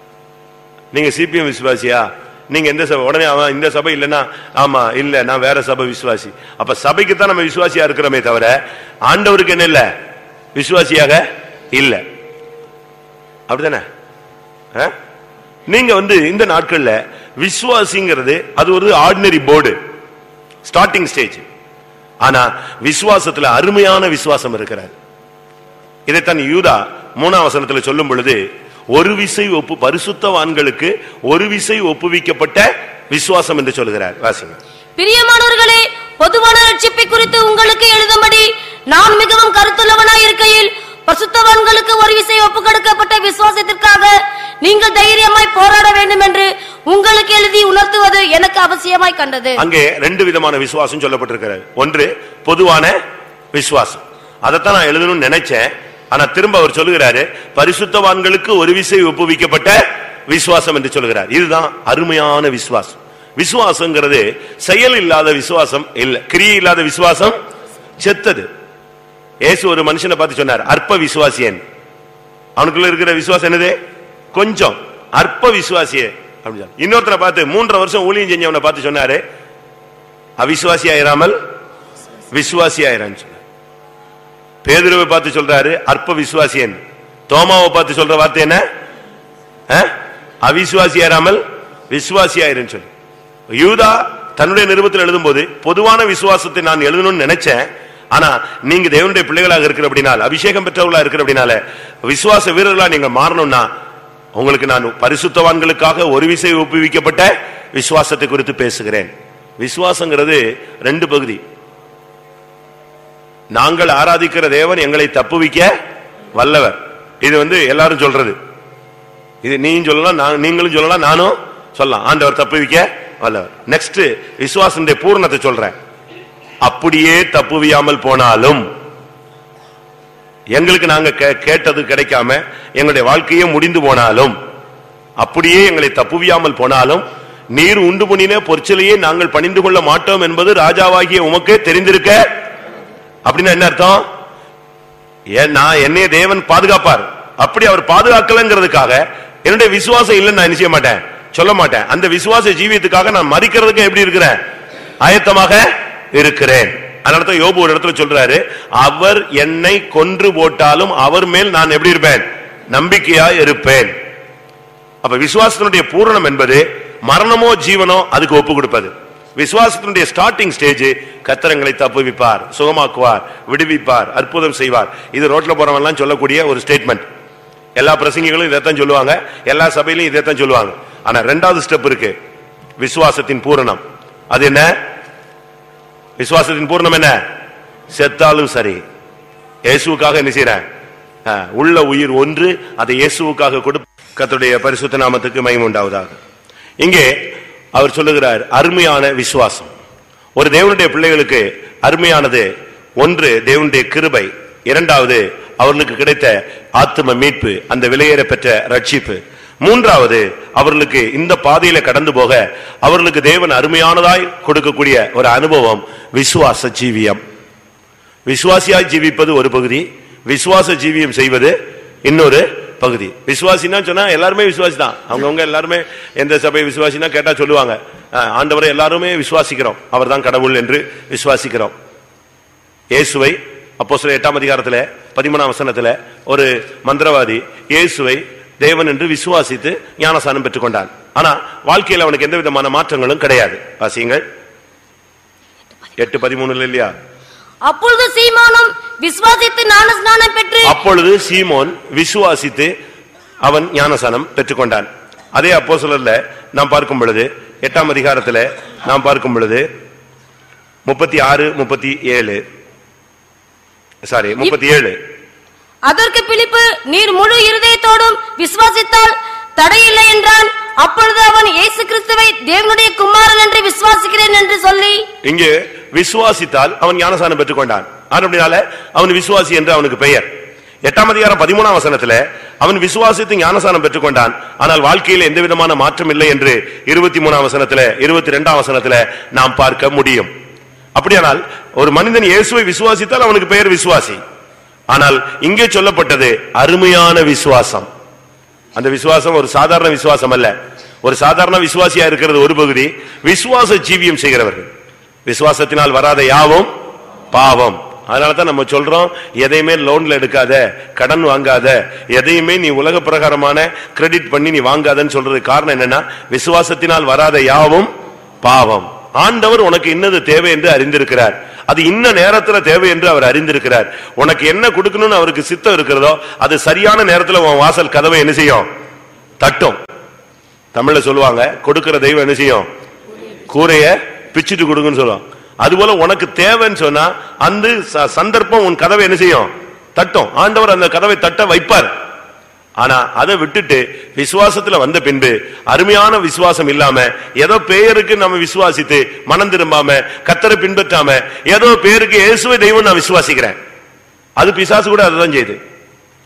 நீங்க சிபிஎம் விசுவாசியா நீங்க எந்த சபை உடனே அவன் இந்த சபை இல்லைன்னா ஆமா இல்ல நான் வேற சபை விசுவாசி அப்ப சபைக்கு தான் நம்ம விசுவாசியா இருக்கிறோமே தவிர ஆண்டவருக்கு என்ன இல்ல விசுவாசியாக இல்ல அப்படிதானே ஆ? நீங்க வந்து இந்த நாட்கள்ல விசுவாசிங்கிறது அது ஒரு ஆர்டினரி போர்டு ஸ்டார்டிங் ஸ்டேஜ் ஆனா விசுவாசத்துல அருமையான விசுவாசம் இருக்கிறார் இதைத்தான் யூதா மூணாம் வசனத்துல சொல்லும் பொழுது ஒரு விசை ஒப்பு பரிசுத்தவான்களுக்கு ஒரு விசை ஒப்புவிக்கப்பட்ட விசுவாசம் என்று சொல்கிறார் வாசிங்க பிரியமானவர்களே பொதுவான ரட்சிப்பை குறித்து உங்களுக்கு எழுதும்படி நான் மிகவும் கருத்துள்ளவனாய் இருக்கையில் பசுத்தவான்களுக்கு ஒரு விசை ஒப்புக் கொடுக்கப்பட்ட விசுவாசத்திற்காக நீங்கள் தைரியமாய் போராட வேண்டும் என்று உங்களுக்கு எழுதி உணர்த்துவது எனக்கு அவசியமாய் கண்டது அங்கே ரெண்டு விதமான விசுவாசம் சொல்லப்பட்டிருக்கிறது ஒன்று பொதுவான விசுவாசம் அதைத்தான் நான் எழுதணும்னு நினைச்சேன் ஆனா திரும்ப அவர் சொல்லுகிறாரு பரிசுத்தவான்களுக்கு ஒரு விசை ஒப்புவிக்கப்பட்ட விசுவாசம் என்று சொல்லுகிறார் இதுதான் அருமையான விசுவாசம் விசுவாசங்கிறது செயல் இல்லாத விசுவாசம் இல்ல கிரியை இல்லாத விசுவாசம் செத்தது இயேசு ஒரு மனுஷனை பார்த்து சொன்னார் அற்ப விசுவாசியன் அவனுக்குள்ள இருக்கிற விசுவாசம் என்னது கொஞ்சம் அற்ப விசுவாசியே அப்படின்னு சொன்னார். இன்னொருத்தனை பார்த்து மூன்றரை வருஷம் ஊழியம் செஞ்சவனை பார்த்து சொன்னாரு அவிசுவாசி ஆயிராமல் விசுவாசி ஆயிரான்னு சொன்னார் பேதுருவை பார்த்து சொல்றாரு அற்ப விசுவாசியன் தோமாவை பார்த்து சொல்ற வார்த்தை என்ன அஹ்? அவிசுவாசி ஆயிராமல் விசுவாசி ஆயிருன்னு சொல்லி யூதா தன்னுடைய நிருபத்தில் எழுதும்போது பொதுவான விசுவாசத்தை நான் எழுதணும்னு நினைச்சேன் ஆனா நீங்க தேவனுடைய பிள்ளைகளாக இருக்கிற அப்படினால் அபிஷேகம் பெற்றவர்களா இருக்கிற அப்படினால விசுவாச வீரர்களா நீங்க மாறணும்னா உங்களுக்கு நான் பரிசுத்தவான்களுக்காக ஒரு விசை ஒப்புவிக்கப்பட்ட விசுவாசத்தை குறித்து பேசுகிறேன் விசுவாசங்கிறது ரெண்டு பகுதி நாங்கள் ஆராதிக்கிற தேவன் எங்களை தப்புவிக்க வல்லவர் இது வந்து எல்லாரும் சொல்றது இது நீயும் சொல்லலாம் நான் நீங்களும் சொல்லலாம் நானும் சொல்லலாம் ஆண்டவர் தப்புவிக்க வல்லவர் நெக்ஸ்ட் விசுவாசனுடைய பூரணத்தை சொல்றேன் அப்படியே தப்புவியாமல் போனாலும் எங்களுக்கு நாங்க கே- கேட்டது கிடைக்காம எங்களுடைய வாழ்க்கையே முடிந்து போனாலும் அப்படியே எங்களை தப்புவியாமல் போனாலும் நீர் உண்டு பண்ணின பொற்சிலையே நாங்கள் பணிந்து கொள்ள மாட்டோம் என்பது ராஜாவாகிய உமக்கு தெரிந்திருக்க அப்படின்னா என்ன அர்த்தம் ஏன் நான் என்னைய தேவன் பாதுகாப்பார் அப்படி அவர் பாதுகாக்கலங்கிறதுக்காக என்னுடைய விசுவாசம் இல்லைன்னு நான் என்ன செய்ய மாட்டேன் சொல்ல மாட்டேன் அந்த விசுவாச ஜீவியத்துக்காக நான் மறிக்கிறதுக்கு எப்படி இருக்கிறேன் ஆயத்தமாக இருக்கிறேன் அதனால தான் யோபு ஒரு இடத்துல சொல்றாரு அவர் என்னை கொன்று போட்டாலும் அவர் மேல் நான் எப்படி இருப்பேன் நம்பிக்கையா இருப்பேன் அப்ப விசுவாசத்தினுடைய பூரணம் என்பது மரணமோ ஜீவனோ அதுக்கு ஒப்பு கொடுப்பது விசுவாசத்தினுடைய ஸ்டார்டிங் ஸ்டேஜ் கத்தரங்களை தப்புவிப்பார் சுகமாக்குவார் விடுவிப்பார் அற்புதம் செய்வார் இது ரோட்ல போறவன் எல்லாம் சொல்லக்கூடிய ஒரு ஸ்டேட்மெண்ட் எல்லா பிரசங்கிகளும் இதைத்தான் சொல்லுவாங்க எல்லா சபையிலும் இதைத்தான் சொல்லுவாங்க ஆனா ரெண்டாவது ஸ்டெப் இருக்கு விசுவாசத்தின் பூரணம் அது என்ன விசுவாசத்தின் பூரணம் என்ன செத்தாலும் சரி இயேசுவுக்காக என்ன செய்றேன் ஆ, உள்ள உயிர் ஒன்று அதை இயேசுவுக்காக கொடு கர்த்தருடைய பரிசுத்த நாமத்துக்கு மகிமை உண்டாவதாக இங்கே அவர் சொல்லுகிறார் அருமையான விசுவாசம் ஒரு தேவனுடைய பிள்ளைகளுக்கு அருமையானது ஒன்று தேவனுடைய கிருபை இரண்டாவது அவர்களுக்கு கிடைத்த ஆத்தும மீட்பு அந்த விலையேற பெற்ற ரட்சிப்பு மூன்றாவது அவர்களுக்கு இந்த பாதையில கடந்து போக அவர்களுக்கு தேவன் அருமையானதாய் கொடுக்கக்கூடிய ஒரு அனுபவம் விசுவாச ஜீவியம் விசுவாசியாய் ஜீவிப்பது ஒரு பகுதி விசுவாச ஜீவியம் செய்வது இன்னொரு பகுதி விசுவாசினா சொன்னா எல்லாருமே விசுவாசி தான் அவங்கவுங்க எல்லாருமே எந்த சபை விசுவாசினா கேட்டா சொல்லுவாங்க "அஹ், ஆண்டவரை எல்லாருமே விசுவாசிக்கிறோம் அவர்தான் கடவுள் என்று விசுவாசிக்கிறோம் இயேசுவை அப்போ சில எட்டாம் அதிகாரத்துல பதிமூணாம் வசனத்துல ஒரு மந்திரவாதி இயேசுவை தேவன் என்று விசுவாசித்து ஞானசானம் பெற்றுக்கொண்டான் ஆனா வாழ்க்கையில் அவனுக்கு எந்த விதமான மாற்றங்களும் கிடையாது வாசியுங்கள் எட்டு பதிமூணுல இல்லையா அப்பொழுது சீமோனும் விசுவாசித்து ஞான ஸ்நானம் பெற்று அப்பொழுது சீமோன் விசுவாசித்து அவன் ஞானசானம் பெற்றுக்கொண்டான் அதே அப்போ நாம் பார்க்கும் பொழுது எட்டாம் அதிகாரத்துல நாம் பார்க்கும் பொழுது முப்பத்தி ஆறு முப்பத்தி ஏழு சாரி முப்பத்தி ஏழு அதற்கு பிலிப்பு நீர் முழு இருதயத்தோடும் விசுவாசித்தால் தடையில்லை என்றான் அப்பொழுது அவன் இயேசு கிறிஸ்துவை தேவனுடைய குமாரன் என்று விசுவாசிக்கிறேன் என்று சொல்லி இங்கு விசுவாசித்தால் அவன் ஞானசானம் பெற்றுக்கொண்டான் அப்படினால அவன் விசுவாசி என்று அவனுக்கு பெயர் எட்டாம் அதிகாரம் பதிமூணாம் வசனத்துல அவன் விசுவாசித்து ஞானசானம் பெற்றுக்கொண்டான் ஆனால் வாழ்க்கையில் எந்த விதமான மாற்றம் இல்லை என்று இருபத்தி மூணாம் வசனத்துல இருபத்தி ரெண்டாம் வசனத்துல நாம் பார்க்க முடியும் அப்படியானால் ஒரு மனிதன் இயேசுவை விசுவாசித்தால் அவனுக்கு பெயர் விசுவாசி ஆனால் இங்கே சொல்லப்பட்டது அருமையான விசுவாசம் அந்த விசுவாசம் ஒரு சாதாரண விசுவாசம் அல்ல ஒரு சாதாரண விசுவாசியா இருக்கிறது ஒரு பகுதி விசுவாச ஜீவியம் செய்கிறவர்கள் விசுவாசத்தினால் வராத யாவும் பாவம் அதனால தான் நம்ம சொல்றோம் எதையுமே லோன்ல எடுக்காத கடன் வாங்காத எதையுமே நீ உலக பிரகாரமான கிரெடிட் பண்ணி நீ வாங்காதன்னு சொல்றது காரணம் என்னன்னா விசுவாசத்தினால் வராத யாவும் பாவம் ஆண்டவர் உனக்கு இன்னது தேவை என்று அறிந்திருக்கிறார் அது இன்ன நேரத்துல தேவை என்று அவர் அறிந்திருக்கிறார் உனக்கு என்ன கொடுக்கணும்னு அவருக்கு சித்தம் இருக்கிறதோ அது சரியான நேரத்துல உன் வாசல் கதவை என்ன செய்யும் தட்டும் தமிழ்ல சொல்லுவாங்க கொடுக்கிற தெய்வம் என்ன செய்யும் கூரைய பிச்சுட்டு கொடுங்கன்னு சொல்லுவாங்க அதுபோல உனக்கு தேவைன்னு சொன்னா அந்த ச- சந்தர்ப்பம் உன் கதவை என்ன செய்யும் தட்டும் ஆண்டவர் அந்த கதவை தட்ட வைப்பார் ஆனா அதை விட்டுட்டு விசுவாசத்துல வந்த பின்பு அருமையான விசுவாசம் இல்லாம ஏதோ பெயருக்கு நம்ம விசுவாசித்து மனம் திரும்பாம கத்தரை பின்பற்றாம ஏதோ பேருக்கு இயேசுவை தெய்வம் நான் விசுவாசிக்கிறேன் அது பிசாசு கூட அதுதான் செய்யுது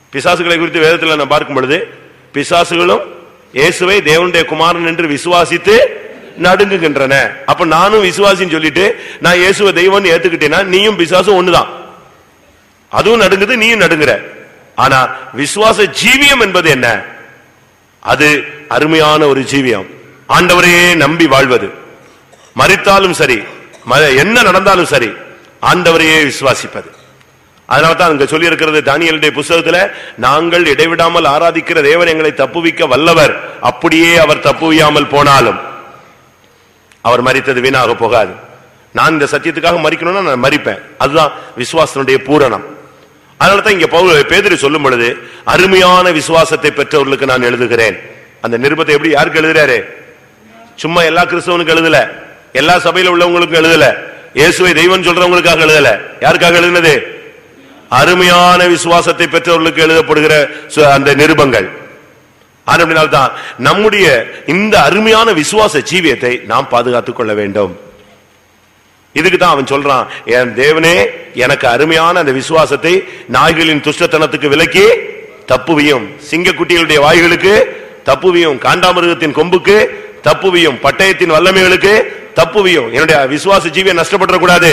பிசாசுகளை குறித்து வேதத்தில் நான் பார்க்கும் பொழுது பிசாசுகளும் இயேசுவை தேவனுடைய குமாரன் என்று விசுவாசித்து நடுங்குகின்றன அப்ப நானும் விசுவாசின்னு சொல்லிட்டு நான் இயேசுவை தெய்வம்னு ஏத்துக்கிட்டேன்னா நீயும் பிசாசும் ஒண்ணுதான் அதுவும் நடுங்குது நீயும் நடுங்குற ஆனா விசுவாச ஜீவியம் என்பது என்ன அது அருமையான ஒரு ஜீவியம் ஆண்டவரையே நம்பி வாழ்வது மரித்தாலும் சரி ம- என்ன நடந்தாலும் சரி ஆண்டவரையே விசுவாசிப்பது அதனால தான் அங்க சொல்லி இருக்கிறது தானியலுடைய புஸ்தகத்துல நாங்கள் இடைவிடாமல் ஆராதிக்கிற தேவன் எங்களை தப்புவிக்க வல்லவர் அப்படியே அவர் தப்புவியாமல் போனாலும் அவர் மரித்தது வீணாக போகாது நான் இந்த சத்தியத்துக்காக மறிக்கணும்னா நான் மறிப்பேன் அதுதான் விசுவாசனுடைய பூரணம் அதனால தான் இங்க பவுல் பேதுரு சொல்லும் பொழுது அருமையான விசுவாசத்தை பெற்றவர்களுக்கு நான் எழுதுகிறேன் அந்த நிருபத்தை எப்படி யாருக்கு எழுதுறாரு சும்மா எல்லா கிறிஸ்தவனுக்கு எழுதல எல்லா சபையில உள்ளவங்களுக்கும் எழுதல இயேசுவை தெய்வம் சொல்றவங்களுக்காக எழுதல யாருக்காக எழுதினது அருமையான விசுவாசத்தை பெற்றவர்களுக்கு எழுதப்படுகிற சு- அந்த நிருபங்கள் தான் நம்முடைய இந்த அருமையான விசுவாச ஜீவியத்தை நாம் பாதுகாத்துக் கொள்ள வேண்டும் இதுக்கு தான் அவன் சொல்றான் என் தேவனே எனக்கு அருமையான அந்த விசுவாசத்தை நாய்களின் துஷ்டத்தனத்துக்கு விலக்கி தப்புவியும் சிங்கக்குட்டிகளுடைய வாய்களுக்கு தப்புவியும் காண்டாமிருகத்தின் கொம்புக்கு தப்புவியும் பட்டயத்தின் வல்லமைகளுக்கு தப்புவியும் என்னுடைய விசுவாச ஜீவியை நஷ்டப்பட்டுற கூடாது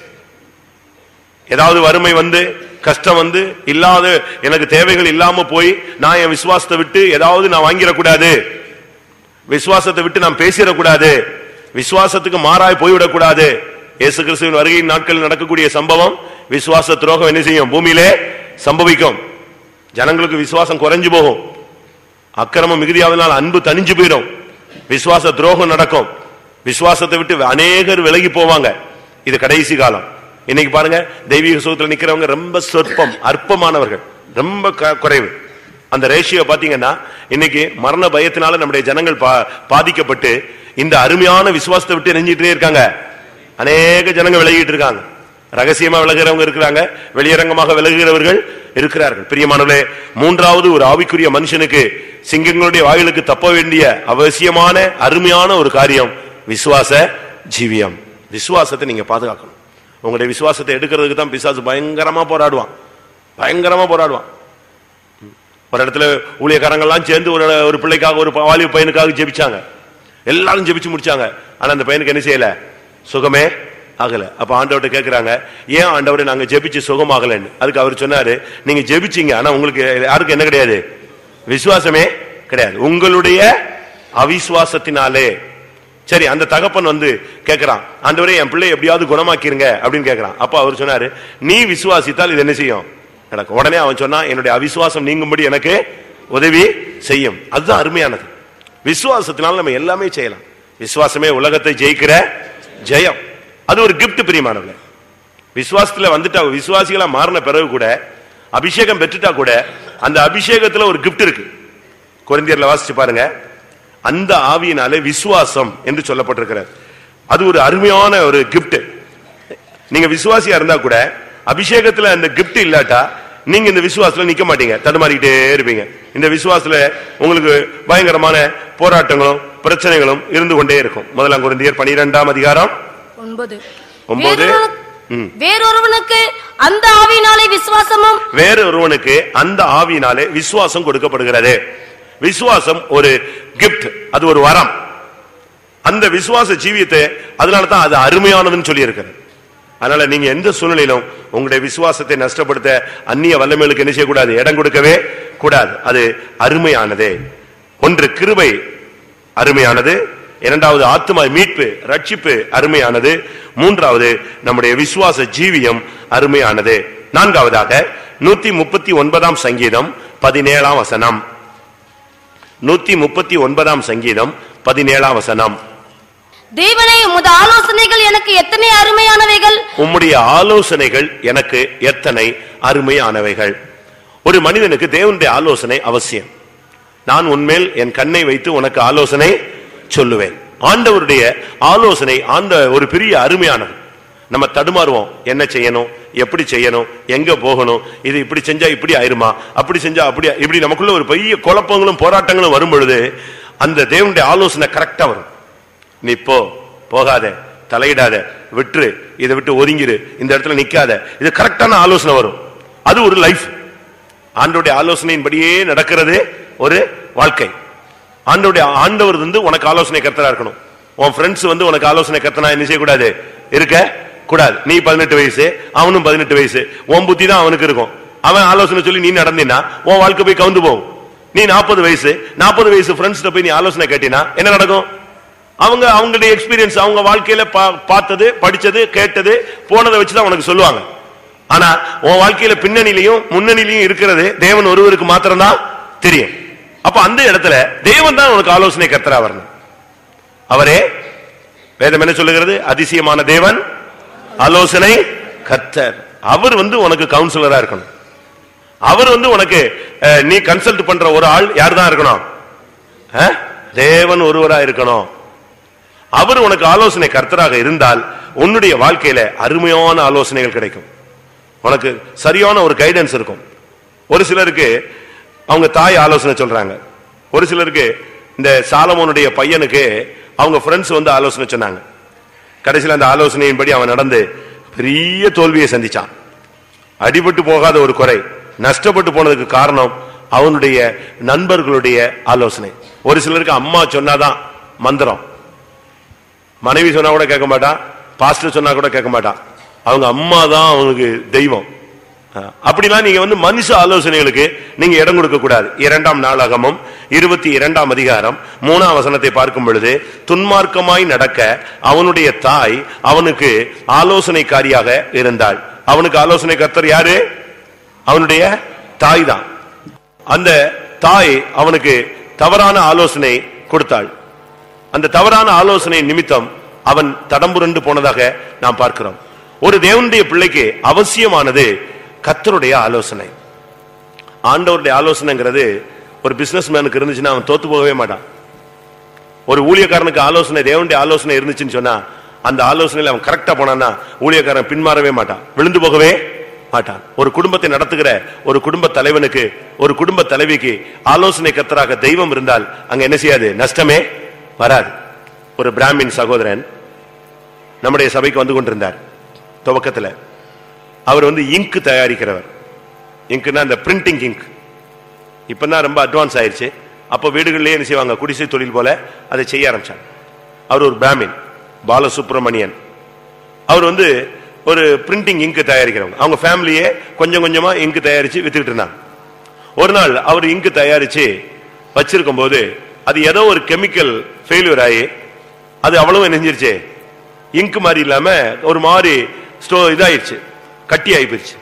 ஏதாவது வறுமை வந்து கஷ்டம் வந்து இல்லாத எனக்கு தேவைகள் இல்லாம போய் நான் என் விசுவாசத்தை விட்டு ஏதாவது நான் வாங்கிடக்கூடாது விசுவாசத்தை விட்டு நான் பேசிடக்கூடாது விசுவாசத்துக்கு மாறாய் போய்விடக்கூடாது இயேசு கிறிஸ்துவின் வருகையின் நாட்களில் நடக்கக்கூடிய சம்பவம் விசுவாச துரோகம் என்ன செய்யும் பூமியிலே சம்பவிக்கும் ஜனங்களுக்கு விசுவாசம் குறைஞ்சு போகும் அக்கிரமம் மிகுதியாவதனால் அன்பு தணிஞ்சு போயிடும் விசுவாச துரோகம் நடக்கும் விசுவாசத்தை விட்டு அநேகர் விலகி போவாங்க இது கடைசி காலம் இன்னைக்கு பாருங்க தெய்வீக சுகத்துல நிக்கிறவங்க ரொம்ப சொற்பம் அற்பமானவர்கள் ரொம்ப க- குறைவு அந்த ரேஷியோ பாத்தீங்கன்னா இன்னைக்கு மரண பயத்தினால நம்முடைய ஜனங்கள் பா- பாதிக்கப்பட்டு இந்த அருமையான விசுவாசத்தை விட்டு நெஞ்சிட்டே இருக்காங்க அநேக ஜனங்க விலகிட்டு இருக்காங்க ரகசியமா விலகுறவங்க இருக்கிறாங்க வெளியரங்கமாக விலகுகிறவர்கள் இருக்கிறார்கள் பிரியமானவர்களே மூன்றாவது ஒரு ஆவிக்குரிய மனுஷனுக்கு சிங்கங்களுடைய வாயிலுக்கு தப்ப வேண்டிய அவசியமான அருமையான ஒரு காரியம் விசுவாச ஜீவியம் விசுவாசத்தை நீங்க பாதுகாக்கணும் உங்களுடைய விசுவாசத்தை எடுக்கிறதுக்கு தான் பிசாசு பயங்கரமா போராடுவான் பயங்கரமா போராடுவான் ஒரு இடத்துல ஊழியக்காரங்கள்லாம் சேர்ந்து ஒரு ஒரு பிள்ளைக்காக ஒரு வாலிப பையனுக்காக ஜெபிச்சாங்க எல்லாரும் ஜெபிச்சு முடிச்சாங்க ஆனா அந்த பையனுக்கு என்ன செய்யல சுகமே ஆகல அப்ப ஆண்டவர்ட்ட கேக்குறாங்க ஏன் ஆண்டவரை நாங்க ஜெபிச்சு சுகமாகலன்னு அதுக்கு அவர் சொன்னாரு நீங்க ஜெபிச்சீங்க ஆனா உங்களுக்கு யாருக்கு என்ன கிடையாது விசுவாசமே கிடையாது உங்களுடைய அவிசுவாசத்தினாலே சரி அந்த தகப்பன் வந்து கேக்குறான் ஆண்டவரே என் பிள்ளை எப்படியாவது குணமாக்கிருங்க அப்படின்னு கேக்குறான் அப்ப அவர் சொன்னாரு நீ விசுவாசித்தால் இது என்ன செய்யும் நடக்கும் உடனே அவன் சொன்னான் என்னுடைய அவிசுவாசம் நீங்கும்படி எனக்கு உதவி செய்யும் அதுதான் அருமையானது விசுவாசத்தினால நம்ம எல்லாமே செய்யலாம் விசுவாசமே உலகத்தை ஜெயிக்கிற ஜெயம் அது ஒரு கிஃப்ட் பிரியமானவர்களே விசுவாசத்துல வந்துட்டா விசுவாசிகளா மாறின பிறகு கூட அபிஷேகம் பெற்றுட்டா கூட அந்த அபிஷேகத்துல ஒரு கிஃப்ட் இருக்கு கொரிந்தியர்ல வாசிச்சு பாருங்க அந்த ஆவியினாலே விசுவாசம் என்று சொல்லப்பட்டிருக்கிறது அது ஒரு அருமையான ஒரு கிஃப்ட் நீங்க விசுவாசியா இருந்தா கூட அபிஷேகத்துல அந்த gift இல்லாட்டா நீங்க இந்த விசுவாசத்துல நிக்க மாட்டீங்க தடுமாறிக்கிட்டே இருப்பீங்க இந்த விசுவாசத்துல உங்களுக்கு பயங்கரமான போராட்டங்களும் பிரச்சனைகளும் இருந்து கொண்டே இருக்கும் முதலாம் குருந்தியர் பனிரெண்டாம் அதிகாரம் ஒன்பது ஒன்பது. வேறொரு- ம். வேறொருவனுக்கு அந்த ஆவியினாலே விசுவாசமும் வேற ஒருவனுக்கு அந்த ஆவியினாலே விசுவாசம் கொடுக்கப்படுகிறது விசுவாசம் ஒரு கிஃப்ட் அது ஒரு வரம் அந்த விசுவாச ஜீவியத்தை அதனால தான் அது அருமையானதுன்னு சொல்லி இருக்கிறது அதனால நீங்க எந்த சூழ்நிலையிலும் உங்களுடைய விசுவாசத்தை நஷ்டப்படுத்த அந்நிய வல்லமைகளுக்கு என்ன செய்யக்கூடாது இடம் கொடுக்கவே கூடாது அது அருமையானது ஒன்று கிருபை அருமையானது இரண்டாவது ஆத்தும மீட்பு ரட்சிப்பு அருமையானது மூன்றாவது நம்முடைய விசுவாச ஜீவியம் அருமையானது நான்காவதாக நூத்தி முப்பத்தி ஒன்பதாம் சங்கீதம் பதினேழாம் வசனம் நூத்தி முப்பத்தி ஒன்பதாம் சங்கீதம் பதினேழாம் வசனம் தேவனே உமது ஆலோசனைகள் எனக்கு எத்தனை அருமையானவைகள் உம்முடைய ஆலோசனைகள் எனக்கு எத்தனை அருமையானவைகள் ஒரு மனிதனுக்கு தேவனுடைய ஆலோசனை அவசியம் நான் உன்மேல் என் கண்ணை வைத்து உனக்கு ஆலோசனை சொல்லுவேன் ஆண்டவருடைய ஆலோசனை ஆண்ட ஒரு பெரிய அருமையானது நம்ம தடுமாறுவோம் என்ன செய்யணும் எப்படி செய்யணும் எங்க போகணும் இது இப்படி செஞ்சா இப்படி ஆயிருமா அப்படி செஞ்சா அப்படி இப்படி நமக்குள்ள ஒரு பெரிய குழப்பங்களும் போராட்டங்களும் வரும் பொழுது அந்த தேவனுடைய ஆலோசனை கரெக்டா வரும் நீ போ போகாத தலையிடாத விட்டுரு இதை விட்டு ஒதுங்கிரு இந்த இடத்துல நிக்காத இது கரெக்டான ஆலோசனை வரும் அது ஒரு லைஃப் ஆண்டோடைய ஆலோசனையின்படியே நடக்கிறது ஒரு வாழ்க்கை ஆண்டோடைய ஆண்டவர் வந்து உனக்கு ஆலோசனை கர்த்தரா இருக்கணும் உன் ஃப்ரெண்ட்ஸ் வந்து உனக்கு ஆலோசனை கர்த்தனா என்ன செய்யக்கூடாது இருக்க கூடாது நீ பதினெட்டு வயசு அவனும் பதினெட்டு வயசு உன் புத்தி தான் அவனுக்கு இருக்கும் அவன் ஆலோசனை சொல்லி நீ நடந்தினா உன் வாழ்க்கை போய் கவுந்து போகும் நீ நாற்பது வயசு நாற்பது வயசு ஃப்ரெண்ட்ஸ்ட போய் நீ ஆலோசனை கேட்டினா என்ன நடக்கும் அவங்க அவங்களுடைய எக்ஸ்பீரியன்ஸ் அவங்க வாழ்க்கையில பா- பார்த்தது படிச்சது கேட்டது போனதை வச்சுதான் உனக்கு சொல்லுவாங்க ஆனா உன் வாழ்க்கையில பின்னணியிலையும் முன்னணியிலையும் இருக்கிறது தேவன் ஒருவருக்கு மாத்திரம்தான் தெரியும் அப்ப அந்த இடத்துல தேவன் தான் உனக்கு ஆலோசனை கர்த்தரா வரணும் அவரே வேதம் என்ன சொல்லுகிறது அதிசயமான தேவன் ஆலோசனை கர்த்தர் அவர் வந்து உனக்கு கவுன்சிலரா இருக்கணும் அவர் வந்து உனக்கு அஹ், நீ கன்சல்ட் பண்ற ஒரு ஆள் யார் தான் இருக்கணும் அஹ்? தேவன் ஒருவரா இருக்கணும் அவர் உனக்கு ஆலோசனை கர்த்தராக இருந்தால் உன்னுடைய வாழ்க்கையில அருமையான ஆலோசனைகள் கிடைக்கும் உனக்கு சரியான ஒரு கைடன்ஸ் இருக்கும் ஒரு சிலருக்கு அவங்க தாய் ஆலோசனை சொல்றாங்க ஒரு சிலருக்கு இந்த சாலமோனுடைய பையனுக்கு அவங்க ஃப்ரெண்ட்ஸ் வந்து ஆலோசனை சொன்னாங்க கடைசியில் அந்த ஆலோசனையின்படி அவன் நடந்து பெரிய தோல்வியை சந்திச்சான் அடிபட்டு போகாத ஒரு குறை நஷ்டப்பட்டு போனதுக்கு காரணம் அவனுடைய நண்பர்களுடைய ஆலோசனை ஒரு சிலருக்கு அம்மா சொன்னாதான் மந்திரம் மனைவி சொன்னா கூட கேட்க மாட்டான் பாஸ்டர் சொன்னா கூட கேட்க மாட்டான் அவங்க அம்மா தான் அவனுக்கு தெய்வம் அஹ், அப்படிலாம் நீங்க வந்து மனுஷ ஆலோசனைகளுக்கு நீங்க இடம் கொடுக்க கூடாது இரண்டாம் நாளாகமும் இருபத்தி இரண்டாம் அதிகாரம் மூணாம் வசனத்தை பார்க்கும் பொழுது துன்மார்க்கமாய் நடக்க அவனுடைய தாய் அவனுக்கு ஆலோசனைக்காரியாக இருந்தாள் அவனுக்கு ஆலோசனை கர்த்தர் யாரு அவனுடைய தாய் தான் அந்த தாய் அவனுக்கு தவறான ஆலோசனை கொடுத்தாள் அந்த தவறான ஆலோசனை நிமித்தம் அவன் தடம்புரண்டு போனதாக நாம் பார்க்கிறோம் ஒரு தேவனுடைய பிள்ளைக்கு அவசியமானது கர்த்தருடைய ஆலோசனை ஆண்டவருடைய ஆலோசனைங்கிறது ஒரு பிசினஸ் மேனுக்கு இருந்துச்சுன்னா அவன் தோத்து போகவே மாட்டான் ஒரு ஊழியக்காரனுக்கு ஆலோசனை தேவனுடைய ஆலோசனை இருந்துச்சுன்னு சொன்னா அந்த ஆலோசனையில அவன் கரெக்டா போனான்னா ஊழியக்காரன் பின்மாறவே மாட்டான் விழுந்து போகவே மாட்டான் ஒரு குடும்பத்தை நடத்துகிற ஒரு குடும்ப தலைவனுக்கு ஒரு குடும்ப தலைவிக்கு ஆலோசனை கர்த்தராக தெய்வம் இருந்தால் அங்க என்ன செய்யாது நஷ்டமே வராது ஒரு பிராமின் சகோதரன் நம்முடைய சபைக்கு வந்து கொண்டிருந்தார் துவக்கத்துல அவர் வந்து இங்க் தயாரிக்கிறவர் இங்க்னா இந்த பிரிண்டிங் இங்க் இப்பதான் ரொம்ப அட்வான்ஸ் ஆயிருச்சு அப்ப வீடுகளிலேயே என்ன செய்வாங்க குடிசை தொழில் போல அதை செய்ய ஆரம்பிச்சாங்க அவர் ஒரு பிராமின் பாலசுப்ரமணியன் அவர் வந்து ஒரு பிரிண்டிங் இங்க் தயாரிக்கிறவங்க அவங்க ஃபேமிலியே கொஞ்சம் கொஞ்சமா இங்க் தயாரிச்சு வித்துக்கிட்டு இருந்தாங்க ஒரு நாள் அவர் இங்க் தயாரிச்சு வச்சிருக்கும் போது அது ஏதோ ஒரு கெமிக்கல் ஃபெயிலியர் ஆகி அது அவ்வளவு நெஞ்சிருச்சு இங்க் மாதிரி இல்லாம ஒரு மாதிரி ஸ்டோ இதாயிருச்சு கட்டி ஆகி போயிருச்சு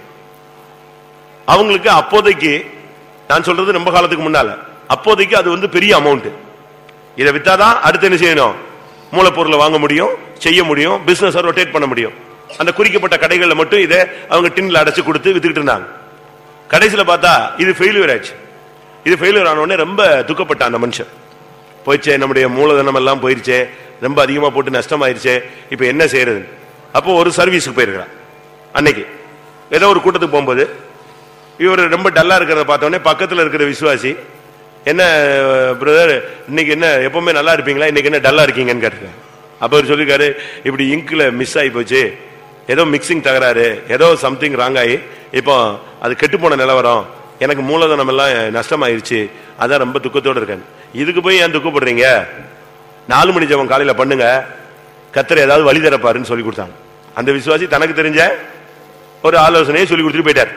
அவங்களுக்கு அப்போதைக்கு நான் சொல்றது ரொம்ப காலத்துக்கு முன்னால அப்போதைக்கு அது வந்து பெரிய அமௌண்ட் இதை வித்தாதான் அடுத்து என்ன செய்யணும் மூலப்பொருளை வாங்க முடியும் செய்ய முடியும் பிசினஸ் ரொட்டேட் பண்ண முடியும் அந்த குறிக்கப்பட்ட கடைகள்ல மட்டும் இதை அவங்க டின்ல அடைச்சு கொடுத்து வித்துக்கிட்டு இருந்தாங்க கடைசியில பார்த்தா இது ஃபெயிலியர் ஆச்சு இது ஃபெயிலியர் ஆன உடனே ரொம்ப துக்கப்பட்டான் அந்த மனுஷன் போயிச்சே நம்முடைய மூலதனம் எல்லாம் போயிருச்சே ரொம்ப அதிகமா போட்டு நஷ்டமாயிருச்சே இப்ப என்ன செய்யறது அப்போ ஒரு சர்வீஸுக்கு போயிருக்கிறான் அன்னைக்கு ஏதோ ஒரு கூட்டத்துக்கு போகும்போது இவர் ரொம்ப டல்லா இருக்கிறத பார்த்த உடனே பக்கத்துல இருக்கிற விசுவாசி என்ன பிரதர் இன்னைக்கு என்ன எப்பவுமே நல்லா இருப்பீங்களா இன்னைக்கு என்ன டல்லா இருக்கீங்கன்னு கேட்டிருக்காரு அப்ப அவர் சொல்லிருக்காரு இப்படி இங்க்ல மிஸ் ஆகி போச்சு ஏதோ மிக்சிங் தகராறு ஏதோ சம்திங் ராங் ஆகி இப்போ அது கெட்டு போன நிலவரம் எனக்கு மூலதனம் எல்லாம் நஷ்டமாயிருச்சு அதான் ரொம்ப துக்கத்தோட இருக்கேன் இதுக்கு போய் ஏன் துக்கப்படுறீங்க நாலு மணி ஜெபம் காலையில பண்ணுங்க கத்தர் ஏதாவது வழி தரப்பாருன்னு சொல்லி கொடுத்தாங்க அந்த விசுவாசி தனக்கு தெரிஞ்ச ஒரு ஆலோசனையை சொல்லி கொடுத்துட்டு போயிட்டார்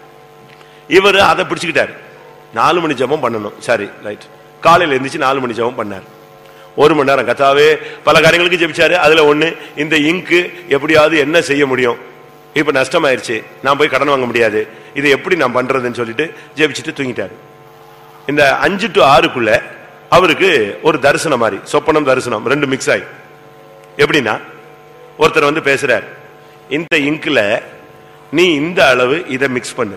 இவர் அதை பிடிச்சுக்கிட்டார் நாலு மணி ஜெபம் பண்ணணும் சரி ரைட் காலையில எந்திரிச்சு நாலு மணி ஜெபம் பண்ணார் ஒரு மணி நேரம் கத்தாவே பல காரியங்களுக்கு ஜெபிச்சாரு அதுல ஒண்ணு இந்த இங்கு எப்படியாவது என்ன செய்ய முடியும் இப்ப நஷ்டமாயிருச்சு நான் போய் கடன் வாங்க முடியாது இதை எப்படி நான் பண்றதுன்னு சொல்லிட்டு ஜெபிச்சுட்டு தூங்கிட்டாரு இந்த அஞ்சு டு ஆறுக்குள்ள அவருக்கு ஒரு தரிசனம் மாதிரி சொப்பனம் தரிசனம் ரெண்டு மிக்ஸ் ஆகி எப்படின்னா ஒருத்தர் வந்து பேசுறார் இந்த இங்க்ல நீ இந்த அளவு இதை மிக்ஸ் பண்ணு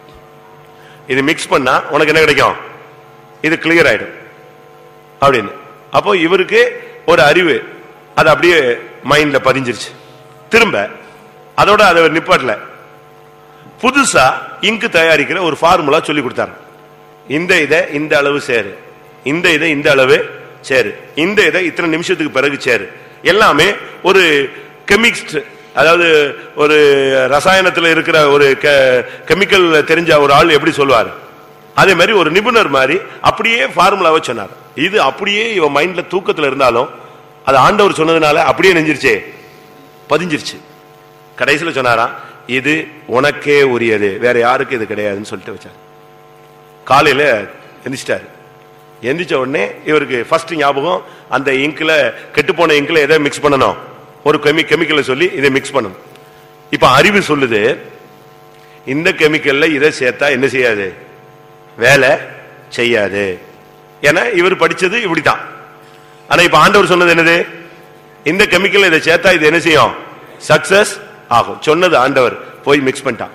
இது மிக்ஸ் பண்ணா உனக்கு என்ன கிடைக்கும் இது கிளியர் ஆயிடும் அப்படின்னு அப்போ இவருக்கு ஒரு அறிவு அது அப்படியே மைண்ட்ல பதிஞ்சிருச்சு திரும்ப அதோட அதை நிப்பாட்டல புதுசா இங்கு தயாரிக்கிற ஒரு ஃபார்முலா சொல்லி கொடுத்தாரு இந்த இதை இந்த அளவு சேரு இந்த இதை இந்த அளவு சேரு இந்த இதை இத்தனை நிமிஷத்துக்கு பிறகு சேரு எல்லாமே ஒரு கெமிக்ஸ்ட் அதாவது ஒரு ரசாயனத்துல இருக்கிற ஒரு கெமிக்கல் தெரிஞ்ச ஒரு ஆள் எப்படி சொல்லுவார் அதே மாதிரி ஒரு நிபுணர் மாதிரி அப்படியே ஃபார்முலாவை சொன்னார் இது அப்படியே இவன் மைண்ட்ல தூக்கத்துல இருந்தாலும் அது ஆண்டவர் சொன்னதுனால அப்படியே நெஞ்சிருச்சே பதிஞ்சிருச்சு கடைசியில சொன்னாராம் இது உனக்கே உரியது வேற யாருக்கு இது கிடையாதுன்னு சொல்லிட்டு வச்சார் காலையில எந்திரிச்சிட்டாரு எந்திரிச்ச உடனே இவருக்கு ஃபர்ஸ்ட் ஞாபகம் அந்த இங்க்ல கெட்டுப்போன இங்க்ல எதை மிக்ஸ் பண்ணணும் ஒரு கெமி கெமிக்கலை சொல்லி இதை மிக்ஸ் பண்ணணும் இப்ப அறிவு சொல்லுது இந்த கெமிக்கல்ல இதை சேர்த்தா என்ன செய்யாது வேலை செய்யாது ஏன்னா இவர் படிச்சது இப்படித்தான் ஆனா இப்ப ஆண்டவர் சொன்னது என்னது இந்த கெமிக்கல் இதை சேர்த்தா இது என்ன செய்யும் சக்சஸ் ஆகும் சொன்னது ஆண்டவர் போய் மிக்ஸ் பண்ணிட்டான்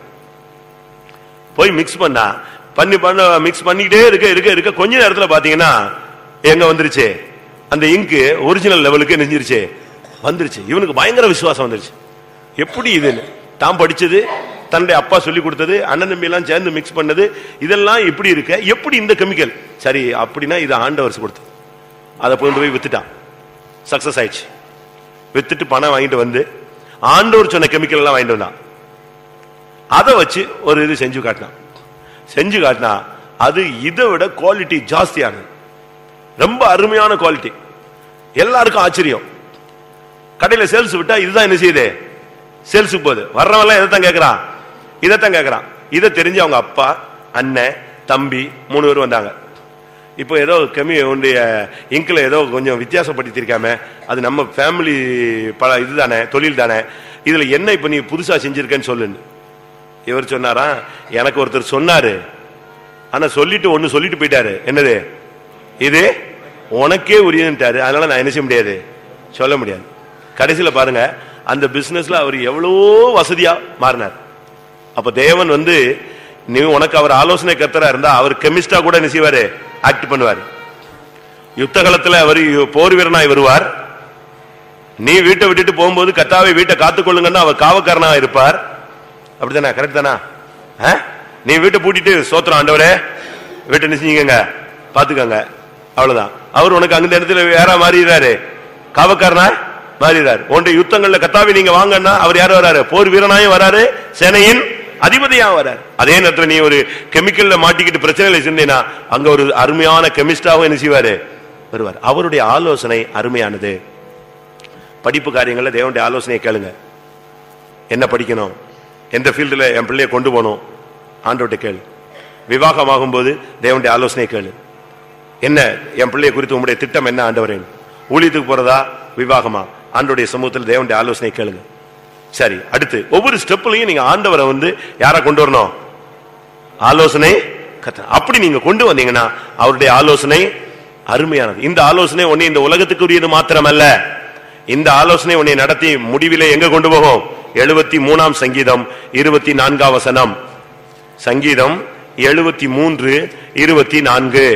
போய் மிக்ஸ் பண்ணா பண்ணி பண்ண மிக்ஸ் பண்ணிக்கிட்டே இருக்க இருக்க இருக்க கொஞ்ச நேரத்துல பாத்தீங்கன்னா எங்க வந்துருச்சு அந்த இங்கு ஒரிஜினல் லெவலுக்கு நெஞ்சிருச்சு வந்துருச்சு இவனுக்கு பயங்கர விசுவாசம் வந்துருச்சு எப்படி இதுன்னு தான் படிச்சது தன்னுடைய அப்பா சொல்லி கொடுத்தது அண்ணன் தம்பி எல்லாம் சேர்ந்து மிக்ஸ் பண்ணது இதெல்லாம் எப்படி இருக்க எப்படி இந்த கெமிக்கல் சரி அப்படின்னா இது ஆண்டவர் கொடுத்தது அதை கொண்டு போய் வித்துட்டான் சக்சஸ் ஆயிடுச்சு வித்துட்டு பணம் வாங்கிட்டு வந்து ஆண்டவர் சொன்ன கெமிக்கல் எல்லாம் வாங்கிட்டு வந்தான் அதை வச்சு ஒரு இது செஞ்சு காட்டினான் செஞ்சு காட்டினா அது இதை விட குவாலிட்டி ஜாஸ்தியானது ரொம்ப அருமையான குவாலிட்டி எல்லாருக்கும் ஆச்சரியம் கடையில சேல்ஸ் விட்டா இதுதான் என்ன செய்யுது சேல்ஸுக்கு போகுது வர்றவன் இதைத்தான் கேட்கறான் இதைத்தான் கேட்கறான் இதை தெரிஞ்சு அவங்க அப்பா அண்ணன் தம்பி மூணு பேர் வந்தாங்க இப்போ ஏதோ கெமி உன்னுடைய இங்கில் ஏதோ கொஞ்சம் வித்தியாசப்படுத்திருக்காம அது நம்ம ஃபேமிலி பல இதுதானே தொழில் தானே இதுல என்ன இப்ப நீ புதுசா செஞ்சிருக்கேன்னு சொல்லுன்னு இவர் சொன்னாரா எனக்கு ஒருத்தர் சொன்னாரு ஆனா சொல்லிட்டு ஒண்ணு சொல்லிட்டு போயிட்டாரு என்னது இது உனக்கே உரியன்ட்டாரு அதனால நான் என்ன செய்ய முடியாது சொல்ல முடியாது கடைசியில பாருங்க அந்த பிசினஸ்ல அவர் எவ்வளவோ வசதியா மாறினார் அப்ப தேவன் வந்து நீ உனக்கு அவர் ஆலோசனை கர்த்தரா இருந்தா அவர் கெமிஸ்டா கூட என்ன செய்வாரு ஆக்ட் பண்ணுவார் யுத்த காலத்துல அவர் போர் வீரனாய் வருவார் நீ வீட்டை விட்டுட்டு போகும்போது கத்தாவை வீட்டை காத்துக்கொள்ளுங்கன்னா அவர் காவக்காரனா இருப்பார் அப்படிதானே கரெக்ட் தானா ஆ? நீ வீட்டை பூட்டிட்டு சோத்திரம் ஆண்டவரே வீட்டை நிச்சயிங்க பாத்துக்கங்க அவ்வளவுதான் அவர் உனக்கு அந்த இடத்துல வேற மாறிடுறாரு காவக்காரனா மாறிடுறாரு உன்னுடைய யுத்தங்கள்ல கத்தாவி நீங்க வாங்கன்னா அவர் யார் வராரு போர் வீரனாயும் வராரு சேனையின் அதிபதியா வராரு அதே நேரத்துல நீ ஒரு கெமிக்கல்ல மாட்டிக்கிட்டு பிரச்சனைகளை செஞ்சீங்கன்னா அங்க ஒரு அருமையான கெமிஸ்டாவும் என்ன செய்வாரு வருவார் அவருடைய ஆலோசனை அருமையானது படிப்பு காரியங்கள்ல தேவனுடைய ஆலோசனையை கேளுங்க என்ன படிக்கணும் எந்த ஃபீல்டில் என் பிள்ளைய கொண்டு போகணும் ஆண்டோட்ட கேளு விவாகமாகும் போது தேவனுடைய ஆலோசனையை கேளு என்ன என் பிள்ளைய குறித்து உங்களுடைய திட்டம் என்ன ஆண்டவரே ஊழியத்துக்கு போறதா விவாகமா ஆண்டோடைய சமூகத்தில் தேவனுடைய ஆலோசனை கேளுங்க சரி அடுத்து ஒவ்வொரு ஸ்டெப்லையும் நீங்க ஆண்டவரை வந்து யாரை கொண்டு வரணும் ஆலோசனை கத்த அப்படி நீங்க கொண்டு வந்தீங்கன்னா அவருடைய ஆலோசனை அருமையானது இந்த ஆலோசனை உன்னை இந்த உலகத்துக்குரியது மாத்திரமல்ல இந்த ஆலோசனை உன்னை நடத்தி முடிவிலே எங்க கொண்டு போகும் எழுபத்தி மூணாம் சங்கீதம் இருபத்தி நான்காம் வசனம் சங்கீதம் எழுபத்தி மூன்று இருபத்தி நான்கு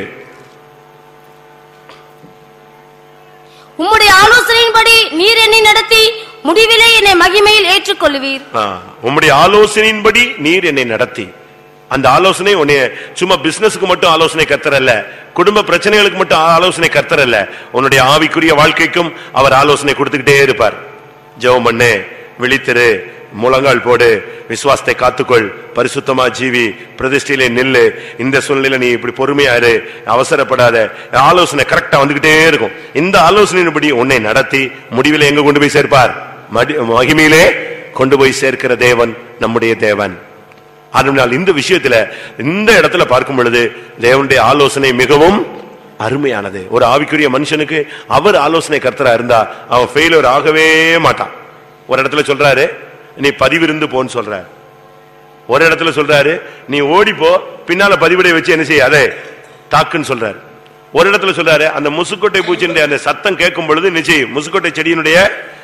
உம்முடைய ஆலோசனையின்படி நீர் என்னை நடத்தி முடிவிலே என்னை மகிமையில் ஏற்றுக்கொள்ளுவீர் ஆ, உம்முடைய ஆலோசனையின்படி நீர் என்னை நடத்தி அந்த ஆலோசனை உன்னை சும்மா பிசினஸ்க்கு மட்டும் ஆலோசனை கர்த்தரல்ல குடும்ப பிரச்சனைகளுக்கு மட்டும் ஆலோசனை கர்த்தரல்ல உன்னுடைய ஆவிக்குரிய வாழ்க்கைக்கும் அவர் ஆலோசனை கொடுத்துக்கிட்டே இருப்பார் ஜெபம் பண்ணு விழித்திரு முழங்கால் போடு விசுவாசத்தை காத்துக்கொள் பரிசுத்தமா ஜீவி பிரதிஷ்டையிலே நில்லு இந்த சூழ்நிலையில நீ இப்படி பொறுமையா இரு அவசரப்படாத ஆலோசனை கரெக்டா வந்துகிட்டே இருக்கும் இந்த ஆலோசனையின்படி உன்னை நடத்தி முடிவில எங்க கொண்டு போய் சேர்ப்பார் மடி- மகிமையிலே கொண்டு போய் சேர்க்கிற தேவன் நம்முடைய தேவன் அதனால் இந்த விஷயத்துல இந்த இடத்துல பார்க்கும் பொழுது தேவனுடைய ஆலோசனை மிகவும் அருமையானது ஒரு ஆவிக்குரிய மனுஷனுக்கு அவர் ஆலோசனை கர்த்தரா இருந்தா அவன் ஃபெயிலியர் ஆகவே மாட்டான் ஒரு இடத்துல சொல்றாரு நீ பதிவிருந்து போன்னு சொல்றாரு ஒரு இடத்துல சொல்றாரு நீ ஓடி போ பின்னால பதிவிடை வச்சு என்ன செய்ய அதே தாக்குன்னு சொல்றாரு ஒரு இடத்துல சொல்றாரு அந்த முசுக்கொட்டை பூச்சினுடைய அந்த சத்தம் கேட்கும் பொழுது நிச்சயம் முசுக்கொட்டை செடியினுடைய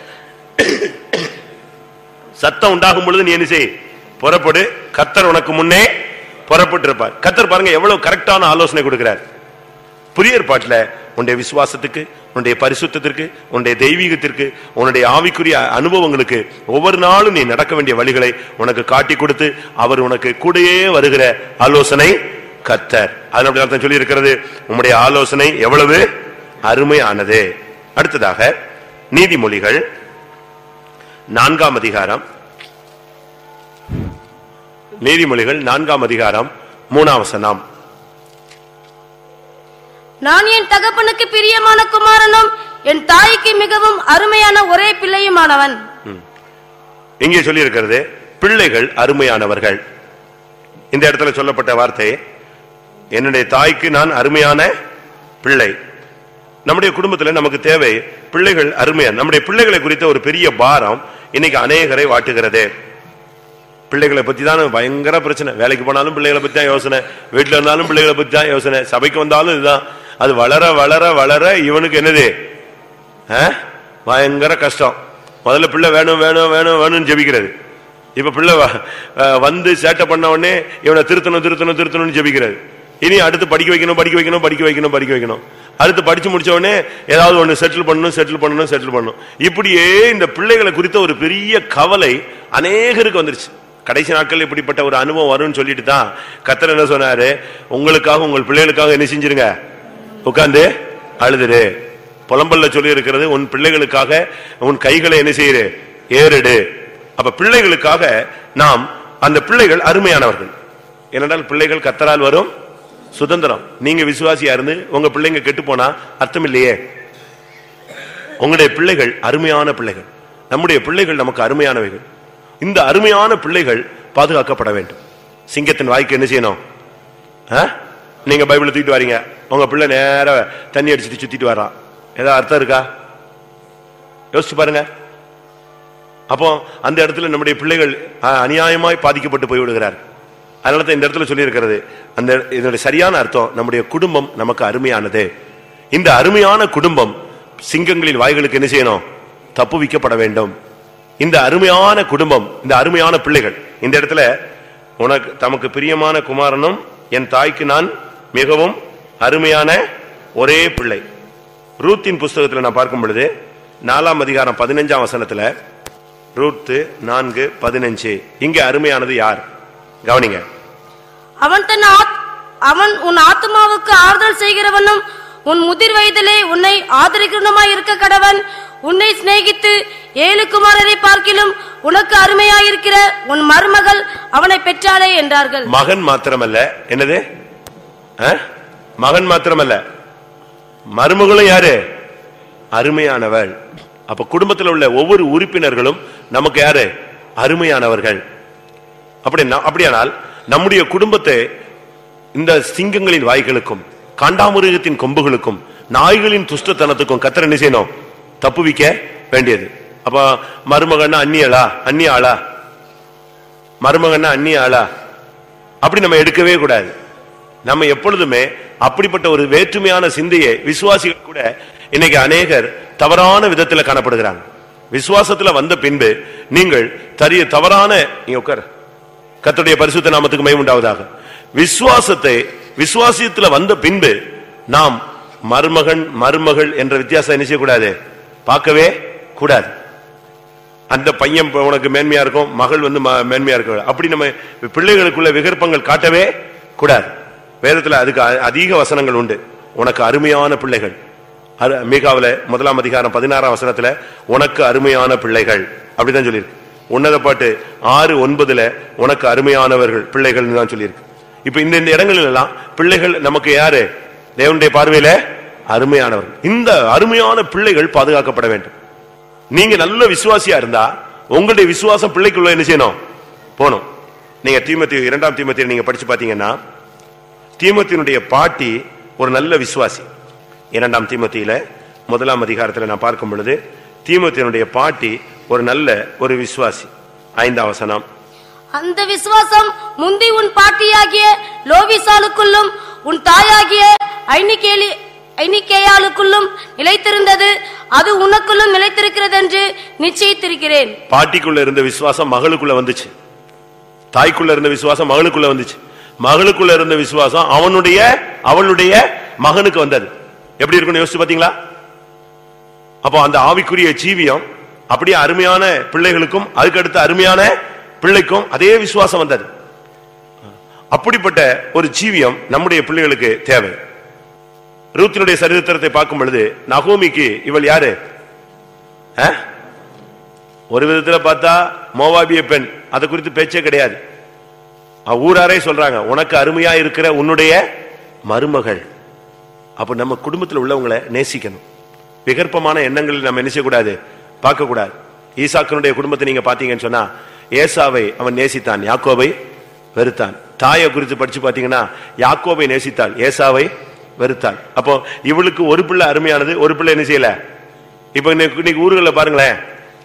சத்தம் உண்டாகும் பொழுது நீ என்ன செய் புறப்படு கத்தர் உனக்கு முன்னே புறப்பட்டு இருப்பார் கத்தர் பாருங்க எவ்வளவு கரெக்டான ஆலோசனை கொடுக்கிறார் புதிய ஏற்பாட்டுல உன்னுடைய விசுவாசத்துக்கு உன்னுடைய பரிசுத்தத்திற்கு உன்னுடைய தெய்வீகத்திற்கு உன்னுடைய ஆவிக்குரிய அனுபவங்களுக்கு ஒவ்வொரு நாளும் நீ நடக்க வேண்டிய வழிகளை உனக்கு காட்டி கொடுத்து அவர் உனக்கு கூடயே வருகிற ஆலோசனை கத்தர் அதன் அப்படி அர்த்தம் சொல்லி இருக்கிறது உம்முடைய ஆலோசனை எவ்வளவு அருமையானது அடுத்ததாக நீதிமொழிகள் நான்காம் அதிகாரம் நீதிமொழிகள் நான்காம் அதிகாரம் மூணாம் வசனம் நான் என் தகப்பனுக்கு பிரியமான குமாரனும் என் தாய்க்கு மிகவும் அருமையான ஒரே பிள்ளையுமானவன் இங்கே சொல்லி இருக்கிறது பிள்ளைகள் அருமையானவர்கள் இந்த இடத்துல சொல்லப்பட்ட வார்த்தை என்னுடைய தாய்க்கு நான் அருமையான பிள்ளை நம்முடைய குடும்பத்துல நமக்கு தேவை பிள்ளைகள் அருமையா நம்முடைய பிள்ளைகளை குறித்த ஒரு பெரிய பாரம் இன்னைக்கு அநேகரை வாட்டுகிறது பிள்ளைகளை பத்தி தான் பயங்கர பிரச்சனை வேலைக்கு போனாலும் பிள்ளைகளை பத்தி தான் யோசனை வீட்டுல இருந்தாலும் பிள்ளைகளை பத்தி தான் யோசனை சபைக்கு வந்தாலும் இதுதான் அது வளர வளர வளர இவனுக்கு என்னது ஆ? பயங்கர கஷ்டம் முதல்ல பிள்ளை வேணும் வேணும் வேணும் வேணும்னு ஜெபிக்கிறது இப்ப பிள்ளை வ- அஹ் வந்து சேட்டை பண்ண உடனே இவனை திருத்தணும் திருத்தணும் திருத்தணும்னு ஜெபிக்கிறது இனி அடுத்து படிக்க வைக்கணும் படிக்க வைக்கணும் படிக்க வைக்கணும் படிக்க வைக்கணும் அடுத்து படிச்சு முடிச்ச உடனே ஏதாவது ஒண்ணு செட்டில் பண்ணணும் செட்டில் பண்ணணும் செட்டில் பண்ணணும் இப்படியே இந்த பிள்ளைகளை குறித்த ஒரு பெரிய கவலை அநேகருக்கு வந்துருச்சு கடைசி நாட்கள் இப்படிப்பட்ட ஒரு அனுபவம் வரும்னு சொல்லிட்டு தான் கத்தர் என்ன சொன்னாரு உங்களுக்காக உங்கள் பிள்ளைகளுக்காக என்ன செஞ்சிருங்க உட்கார்ந்து அழுதுரு புலம்பல்ல சொல்லி இருக்கிறது உன் பிள்ளைகளுக்காக உன் கைகளை என்ன செய்யுரு ஏறிடு அப்ப பிள்ளைகளுக்காக நாம் அந்த பிள்ளைகள் அருமையானவர்கள் ஏனென்றால் பிள்ளைகள் கத்தரால் வரும் சுதந்திரம் நீங்க விசுவாசியா இருந்து உங்க பிள்ளைங்க கெட்டு போனா அர்த்தம் இல்லையே உங்களுடைய பிள்ளைகள் அருமையான பிள்ளைகள் நம்முடைய பிள்ளைகள் நமக்கு அருமையானவைகள் இந்த அருமையான பிள்ளைகள் பாதுகாக்கப்பட வேண்டும் சிங்கத்தின் வாய்க்கு என்ன செய்யணும் ஆ? நீங்க பைபிளை தூக்கிட்டு வரீங்க உங்க பிள்ளை நேரா தண்ணி அடிச்சுட்டு சுத்திட்டு வர்றான் ஏதாவது அர்த்தம் இருக்கா யோசிச்சு பாருங்க அப்போ அந்த இடத்துல நம்முடைய பிள்ளைகள் அ, அநியாயமாய் பாதிக்கப்பட்டு போய் விடுகிறார் அதனால தான் இந்த இடத்துல சொல்லி இருக்கிறது அந்த இதனுடைய சரியான அர்த்தம் நம்முடைய குடும்பம் நமக்கு அருமையானது இந்த அருமையான குடும்பம் சிங்கங்களின் வாய்களுக்கு என்ன செய்யணும் தப்புவிக்கப்பட வேண்டும் இந்த அருமையான குடும்பம் இந்த அருமையான பிள்ளைகள் இந்த இடத்துல உனக்கு தமக்கு பிரியமான குமாரனும் என் தாய்க்கு நான் மிகவும் அருமையான ஒரே பிள்ளை ரூத்தின் புஸ்தகத்தில் நான் பார்க்கும் பொழுது நாலாம் அதிகாரம் பதினஞ்சாம் வசனத்துல ரூத்து நான்கு பதினஞ்சு இங்க அருமையானது யார் கவனிங்க அவன் தன் ஆத்- அவன் உன் ஆத்மாவுக்கு ஆறுதல் செய்கிறவனும் உன் முதிர் வயதிலே உன்னை ஆதரிக்கிறவனுமாய் இருக்க கடவன் உன்னை சிநேகித்து ஏழு குமாரரை பார்க்கிலும் உனக்கு அருமையாயிருக்கிற உன் மருமகள் அவனை பெற்றாளே என்றார்கள் மகன் மாத்திரமல்ல என்னது ஆ? மகன் மாத்திரமல்ல மருமகளும் யாரு அருமையானவள் அப்ப குடும்பத்தில் உள்ள ஒவ்வொரு உறுப்பினர்களும் நமக்கு யாரு அருமையானவர்கள் அப்படி அப்படியானால் நம்முடைய குடும்பத்தை இந்த சிங்கங்களின் வாய்களுக்கும் காண்டாமிருகத்தின் கொம்புகளுக்கும் நாய்களின் துஷ்டத்தனத்துக்கும் கத்தர் என்ன செய்யணும் தப்புவிக்க வேண்டியது அப்ப மருமகன்னா அந்நியலா அந்நிய ஆளா மருமகன்னா அந்நிய ஆளா அப்படி நம்ம எடுக்கவே கூடாது நம்ம எப்பொழுதுமே அப்படிப்பட்ட ஒரு வேற்றுமையான சிந்தையை விசுவாசிகள் கூட இன்னைக்கு அநேகர் தவறான விதத்துல காணப்படுகிறாங்க விசுவாசத்துல வந்த பின்பு நீங்கள் தரிய தவறான நீங்க உட்கார் கர்த்தருடைய பரிசுத்த நாமத்துக்கு மயம் உண்டாவதாக விசுவாசத்தை விசுவாசத்துல வந்த பின்பு நாம் மருமகன் மருமகள் என்ற வித்தியாசம் என்ன செய்யக்கூடாது பார்க்கவே கூடாது அந்த பையன் இப்ப உனக்கு மேன்மையா இருக்கும் மகள் வந்து ம- மேன்மையா இருக்க அப்படி நம்ம பிள்ளைகளுக்குள்ள விகற்பங்கள் காட்டவே கூடாது வேதத்துல அதுக்கு அ- அதிக வசனங்கள் உண்டு உனக்கு அருமையான பிள்ளைகள் அரு- மீகாவுல முதலாம் அதிகாரம் பதினாறாம் வசனத்துல உனக்கு அருமையான பிள்ளைகள் அப்படிதான் சொல்லியிருக்கு உன்னத பாட்டு ஆறு ஒன்பதுல உனக்கு அருமையானவர்கள் பிள்ளைகள் தான் சொல்லியிருக்கு இப்ப இந்த இந்த இடங்களில் எல்லாம் பிள்ளைகள் நமக்கு யாரு தேவனுடைய பார்வையில அருமையானவர்கள் இந்த அருமையான பிள்ளைகள் பாதுகாக்கப்பட வேண்டும் நீங்க நல்ல விசுவாசியா இருந்தா உங்களுடைய விசுவாசம் பிள்ளைக்குள்ள என்ன செய்யணும் போகணும் நீங்க தீமத்தி இரண்டாம் தீமத்தியை நீங்க படிச்சு பாத்தீங்கன்னா தீமத்தினுடைய பாட்டி ஒரு நல்ல விசுவாசி இரண்டாம் தீமத்தியில முதலாம் அதிகாரத்துல நான் பார்க்கும் பொழுது தீமத்தினுடைய பாட்டி ஒரு நல்ல ஒரு விசுவாசி ஐந்தாம் வசனம் அந்த விசுவாசம் முந்தி உன் பாட்டியாகிய லோவிசாலுக்குள்ளும் உன் தாயாகிய ஐனிகேலி ஐனிகேயாளுக்குள்ளும் நிலைத்திருந்தது அது உனக்குள்ளும் நிலைத்திருக்கிறது என்று நிச்சயித்திருக்கிறேன் பாட்டிக்குள்ள இருந்த விசுவாசம் மகளுக்குள்ள வந்துச்சு தாய்க்குள்ள இருந்த விசுவாசம் மகளுக்குள்ள வந்துச்சு மகளுக்குள்ள இருந்த விசுவாசம் அவனுடைய அவளுடைய மகனுக்கு வந்தது எப்படி இருக்குன்னு யோசிச்சு பாத்தீங்களா அப்போ அந்த ஆவிக்குரிய ஜீவியம் அப்படியே அருமையான பிள்ளைகளுக்கும் அதுக்கடுத்து அருமையான பிள்ளைக்கும் அதே விசுவாசம் வந்தது அப்படிப்பட்ட ஒரு ஜீவியம் நம்முடைய பிள்ளைகளுக்கு தேவை ரூத்தினுடைய சரித்திரத்தை பார்க்கும் பொழுது நகோமிக்கு இவள் யாரு ஆ? ஒரு விதத்துல பார்த்தா மோவாபிய பெண் அதை குறித்து பேச்சே கிடையாது அவ ஊராரே சொல்றாங்க உனக்கு அருமையா இருக்கிற உன்னுடைய மருமகள் அப்ப நம்ம குடும்பத்தில் உள்ளவங்களை நேசிக்கணும் விகற்பமான எண்ணங்களில் நம்ம என்ன செய்யக்கூடாது பார்க்க கூடாது ஈசாக்கனுடைய குடும்பத்தை நீங்க பாத்தீங்கன்னு சொன்னா ஏசாவை அவன் நேசித்தான் யாக்கோபை வெறுத்தான் தாயை குறித்து படிச்சு பாத்தீங்கன்னா யாக்கோபை நேசித்தாள் ஏசாவை வெறுத்தாள் அப்போ இவளுக்கு ஒரு பிள்ளை அருமையானது ஒரு பிள்ளை என்ன செய்யல இப்ப இன்னைக்கு இன்னைக்கு ஊர்களில் பாருங்களேன்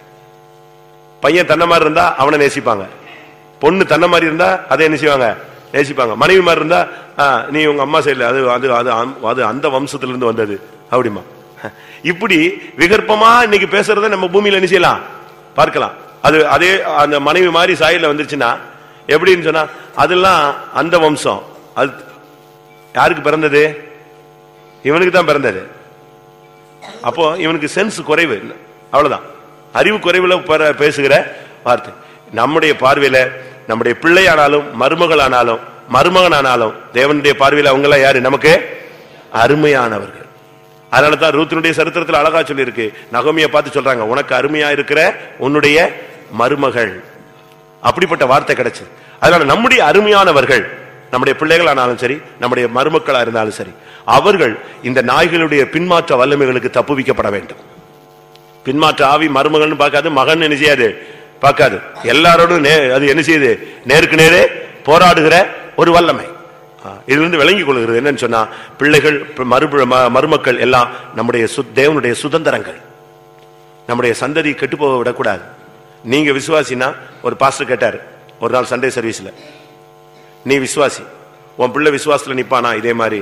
பையன் தன்னை மாதிரி இருந்தா அவனை நேசிப்பாங்க பொண்ணு தன்னை மாதிரி இருந்தா அதை என்ன செய்வாங்க நேசிப்பாங்க மனைவி மாதிரி இருந்தா ஆ, நீ உங்க அம்மா சைடுல அது அது அது அம்- அது அந்த வம்சத்துல இருந்து வந்தது அப்படிமா இப்படி விகற்பமா இன்னைக்கு பேசுறத நம்ம பூமியில என்ன செய்யலாம் பார்க்கலாம் அது அதே அந்த மனைவி மாதிரி சாயல்ல வந்துருச்சுன்னா எப்படின்னு சொன்னா அதெல்லாம் அந்த வம்சம் அது யாருக்கு பிறந்தது இவனுக்கு தான் பிறந்தது அப்போ இவனுக்கு சென்ஸ் குறைவு அவ்வளவுதான் அறிவு குறைவுல பெற- பேசுகிற வார்த்தை நம்முடைய பார்வையில நம்முடைய பிள்ளையானாலும் மருமகளானாலும் மருமகனானாலும் தேவனுடைய பார்வையில அவங்க எல்லாம் யாரு நமக்கு அருமையானவர்கள் அதனால தான் ரூத்தினுடைய சரித்திரத்தில் அழகா சொல்லியிருக்கு நகமியை பார்த்து சொல்றாங்க உனக்கு அருமையா இருக்கிற உன்னுடைய மருமகள் அப்படிப்பட்ட வார்த்தை கிடைச்சது அதனால நம்முடைய அருமையானவர்கள் நம்முடைய பிள்ளைகள் ஆனாலும் சரி நம்முடைய மருமக்களா இருந்தாலும் சரி அவர்கள் இந்த நாய்களுடைய பின்மாற்ற வல்லமைகளுக்கு தப்புவிக்கப்பட வேண்டும் பின்மாற்ற ஆவி மருமகள்னு பார்க்காது மகன் என்ன செய்யாது பார்க்காது எல்லாரோடும் நே- அது என்ன செய்யுது நேருக்கு நேரே போராடுகிற ஒரு வல்லமை ஆ, இதிலிருந்து விளங்கிக் கொள்கிறது என்னன்னு சொன்னா பிள்ளைகள் பி- மறுபு- ம- மருமக்கள் எல்லாம் நம்முடைய சு- தேவனுடைய சுதந்திரங்கள் நம்முடைய சந்ததி கெட்டு போக விடக்கூடாது நீங்க விசுவாசினா ஒரு பாஸ்டர் கேட்டார் ஒரு நாள் சண்டே சர்வீஸ்ல நீ விசுவாசி உன் பிள்ளை விசுவாசத்துல நிப்பானா இதே மாதிரி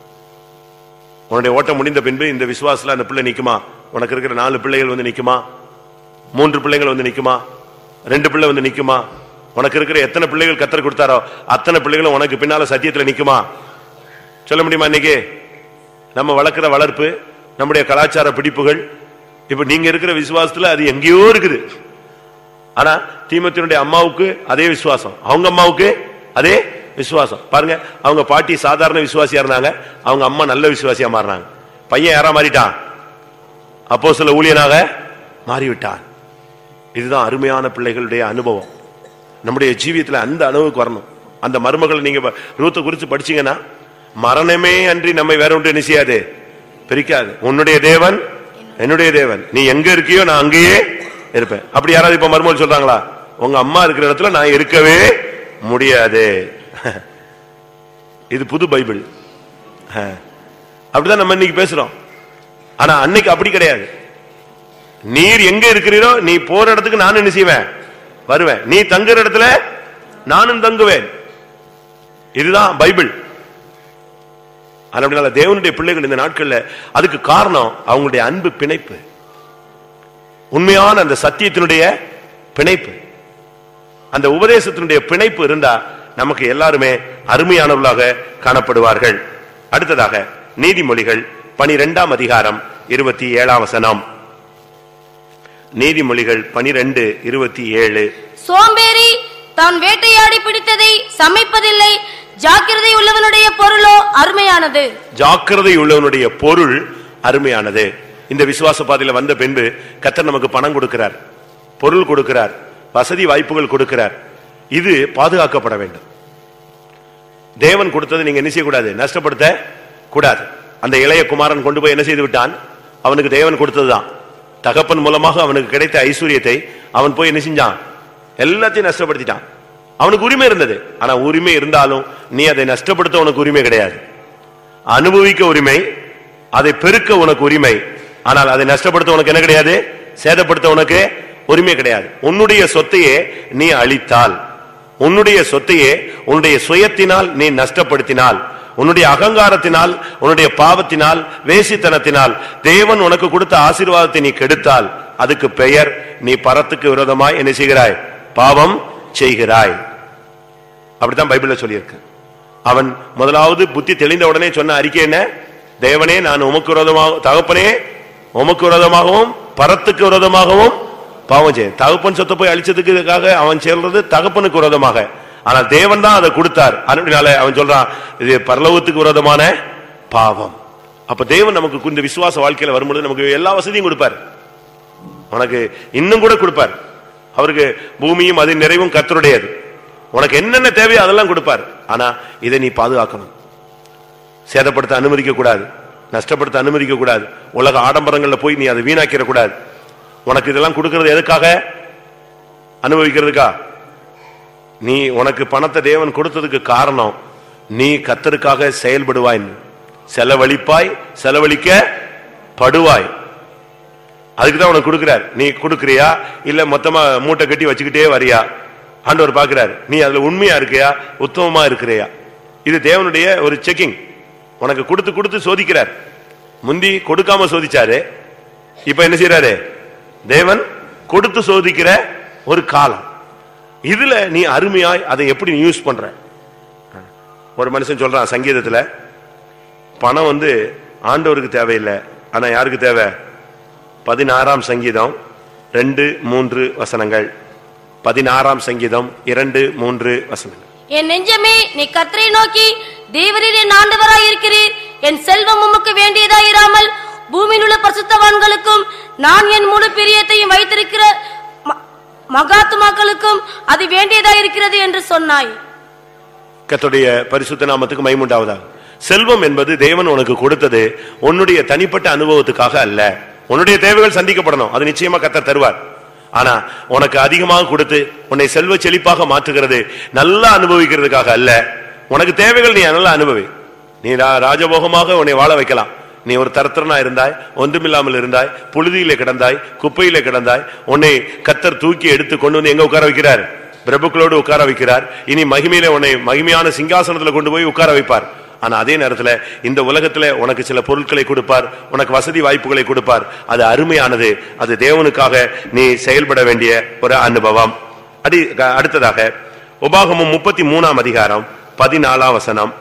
உன்னுடைய ஓட்டம் முடிந்த பின்பு இந்த விசுவாசத்துல அந்த பிள்ளை நிக்குமா உனக்கு இருக்கிற நாலு பிள்ளைகள் வந்து நிக்குமா மூன்று பிள்ளைகள் வந்து நிக்குமா ரெண்டு பிள்ளை வந்து நிக்குமா உனக்கு இருக்கிற எத்தனை பிள்ளைகள் கத்தர் கொடுத்தாரோ அத்தனை பிள்ளைகளும் உனக்கு பின்னால சத்தியத்துல நிக்குமா சொல்ல முடியுமா இன்னைக்கு நம்ம வளர்க்கிற வளர்ப்பு நம்முடைய கலாச்சார பிடிப்புகள் இப்ப நீங்க இருக்கிற விசுவாசத்துல அது எங்கேயோ இருக்குது ஆனா தீமத்தினுடைய அம்மாவுக்கு அதே விசுவாசம் அவங்க அம்மாவுக்கு அதே விசுவாசம் பாருங்க அவங்க பாட்டி சாதாரண விசுவாசியா இருந்தாங்க அவங்க அம்மா நல்ல விசுவாசியா மாறினாங்க பையன் யாரா மாறிட்டான் அப்போ சில ஊழியனாக மாறிவிட்டான் இதுதான் அருமையான பிள்ளைகளுடைய அனுபவம் நம்முடைய ஜீவியத்துல அந்த அளவுக்கு வரணும் அந்த மருமகளை நீங்க ப- ரூத்தை குறித்து படிச்சீங்கன்னா மரணமே அன்றி நம்மை வேற ஒன்று என்ன செய்யாது பிரிக்காது உன்னுடைய தேவன் என்னுடைய தேவன் நீ எங்க இருக்கியோ நான் அங்கேயே இருப்பேன் அப்படி யாராவது இப்ப மருமகள் சொல்றாங்களா உங்க அம்மா இருக்கிற இடத்துல நான் இருக்கவே முடியாது இது புது பைபிள் அஹ். அப்படிதான் நம்ம இன்னைக்கு பேசுறோம் ஆனா அன்னைக்கு அப்படி கிடையாது நீர் எங்க இருக்கிறீரோ நீ போற இடத்துக்கு நான் என்ன செய்வேன் வருவேன் நீ தங்குற இடத்துல நானும் தங்குவேன் இதுதான் பைபிள் அதனால தேவனுடைய பிள்ளைகள் இந்த நாட்கள்ல அதுக்கு காரணம் அவங்களுடைய அன்பு பிணைப்பு உண்மையான அந்த சத்தியத்தினுடைய பிணைப்பு அந்த உபதேசத்தினுடைய பிணைப்பு இருந்தா நமக்கு எல்லாருமே அருமையானவர்களாக காணப்படுவார்கள் அடுத்ததாக நீதிமொழிகள் பனிரெண்டாம் அதிகாரம் இருபத்தி ஏழாம் வசனம் நீதிமொழிகள் பனிரெண்டு இருபத்தி ஏழு சோம்பேறி தான் வேட்டையாடி பிடித்ததை சமைப்பதில்லை ஜாக்கிரதை உள்ளவனுடைய பொருளோ அருமையானது ஜாக்கிரதை உள்ளவனுடைய பொருள் அருமையானது இந்த விசுவாச பாதையில வந்த பின்பு கத்தர் நமக்கு பணம் கொடுக்கிறார் பொருள் கொடுக்கிறார் வசதி வாய்ப்புகள் கொடுக்கிறார் இது பாதுகாக்கப்பட வேண்டும் தேவன் கொடுத்ததை நீங்க என்ன செய்யக்கூடாது நஷ்டப்படுத்த கூடாது அந்த இளைய குமாரன் கொண்டு போய் என்ன செய்து விட்டான் அவனுக்கு தேவன் கொடுத்ததுதான் தகப்பன் மூலமாக அவனுக்கு கிடைத்த ஐஸ்வர்யத்தை அவன் போய் என்ன செஞ்சான் எல்லாத்தையும் நஷ்டப்படுத்திட்டான் அவனுக்கு உரிமை இருந்தது ஆனா உரிமை இருந்தாலும் நீ அதை நஷ்டப்படுத்த உனக்கு உரிமை கிடையாது அனுபவிக்க உரிமை அதை பெருக்க உனக்கு உரிமை ஆனால் அதை நஷ்டப்படுத்த உனக்கு என்ன கிடையாது சேதப்படுத்த உனக்கு உரிமை கிடையாது உன்னுடைய சொத்தையே நீ அழித்தால் உன்னுடைய சொத்தையே உன்னுடைய சுயத்தினால் நீ நஷ்டப்படுத்தினால் உன்னுடைய அகங்காரத்தினால் உன்னுடைய பாவத்தினால் வேசித்தனத்தினால் தேவன் உனக்கு கொடுத்த ஆசீர்வாதத்தை நீ கெடுத்தால் அதுக்கு பெயர் நீ பரத்துக்கு விரோதமாய் என்ன செய்கிறாய் பாவம் செய்கிறாய் அப்படித்தான் பைபிள்ல சொல்லியிருக்கு அவன் முதலாவது புத்தி தெளிந்த உடனே சொன்ன அறிக்கை என்ன தேவனே நான் உமக்கு விரோதமாக தகப்பனே உமக்கு விரோதமாகவும் பரத்துக்கு விரோதமாகவும் பாவம் செய்ய தகப்பன் சொத்தை போய் அழிச்சதுக்காக அவன் சொல்றது தகப்பனுக்கு விரோதமாக ஆனா தேவன் தான் அதை கொடுத்தார் அதனால அவன் சொல்றான் இது பரலோகத்துக்கு விரோதமான பாவம் அப்ப தேவன் நமக்கு இந்த விசுவாச வாழ்க்கையில வரும்பொழுது நமக்கு எல்லா வசதியும் கொடுப்பார் உனக்கு இன்னும் கூட கொடுப்பார் அவருக்கு பூமியும் அதன் நிறைவும் கர்த்தருடையது உனக்கு என்னென்ன தேவையோ அதெல்லாம் கொடுப்பார் ஆனா இதை நீ பாதுகாக்கணும் சேதப்படுத்த அனுமதிக்க கூடாது நஷ்டப்படுத்த அனுமதிக்க கூடாது உலக ஆடம்பரங்கள்ல போய் நீ அதை வீணாக்கிற கூடாது உனக்கு இதெல்லாம் கொடுக்கிறது எதுக்காக அனுபவிக்கிறதுக்கா நீ உனக்கு பணத்தை தேவன் கொடுத்ததுக்கு காரணம் நீ கத்தருக்காக செயல்படுவாய் செலவழிப்பாய் செலவழிக்க படுவாய் அதுக்கு தான் உனக்கு கொடுக்கிறார் நீ கொடுக்கறியா இல்ல மொத்தமா மூட்டை கட்டி வச்சுக்கிட்டே வரியா ஆண்டவர் பார்க்கிறார் நீ அதுல உண்மையா இருக்கியா உத்தமமா இருக்கிறியா இது தேவனுடைய ஒரு செக்கிங் உனக்கு கொடுத்து கொடுத்து சோதிக்கிறார் முந்தி கொடுக்காம சோதிச்சாரு இப்ப என்ன செய்யறாரு தேவன் கொடுத்து சோதிக்கிற ஒரு காலம் இதுல நீ அருமையாய் அதை எப்படி நீ யூஸ் பண்ற ஒரு மனுஷன் சொல்றான் சங்கீதத்துல பணம் வந்து ஆண்டவருக்கு தேவையில்லை ஆனா யாருக்கு தேவை பதினாறாம் சங்கீதம் ரெண்டு மூன்று வசனங்கள் பதினாறாம் சங்கீதம் இரண்டு மூன்று வசனங்கள் என் நெஞ்சமே நீ கர்த்தரை நோக்கி தேவரீர் என் ஆண்டவராய் இருக்கிறீர் என் செல்வம் உமக்கு வேண்டியதாயிராமல் பூமியில் உள்ள பரிசுத்தவான்களுக்கும் நான் என் முழு பிரியத்தையும் வைத்திருக்கிற ம- மகாத்துமாக்களுக்கும் அது வேண்டியதாயிருக்கிறது என்று சொன்னாய் கர்த்தருடைய பரிசுத்த நாமத்துக்கு மைமுண்டாவதாக செல்வம் என்பது தேவன் உனக்கு கொடுத்தது உன்னுடைய தனிப்பட்ட அனுபவத்துக்காக அல்ல உன்னுடைய தேவைகள் சந்திக்கப்படணும் அது நிச்சயமா கத்தர் தருவார் ஆனா உனக்கு அதிகமாக கொடுத்து உன்னை செல்வ செழிப்பாக மாற்றுகிறது நல்லா அனுபவிக்கிறதுக்காக அல்ல உனக்கு தேவைகள் நீ நல்லா அனுபவி நீ ரா- ராஜபோகமாக உன்னை வாழ வைக்கலாம் நீ ஒரு தரத்திரனா இருந்தாய் ஒன்றுமில்லாமல் இருந்தாய் புழுதியிலே கிடந்தாய் குப்பையிலே கிடந்தாய் உன்னை கத்தர் தூக்கி எடுத்து கொண்டு வந்து எங்க உட்கார வைக்கிறார் பிரபுக்களோடு உட்கார வைக்கிறார் இனி மகிமையில உன்னை மகிமையான சிங்காசனத்துல கொண்டு போய் உட்கார வைப்பார் ஆனா அதே நேரத்துல இந்த உலகத்துல உனக்கு சில பொருட்களை கொடுப்பார் உனக்கு வசதி வாய்ப்புகளை கொடுப்பார் அது அருமையானது அது தேவனுக்காக நீ செயல்பட வேண்டிய ஒரு அனுபவம் அடி க- அடுத்ததாக உபாகமம் முப்பத்தி மூணாம் அதிகாரம் பதினாலாம் வசனம்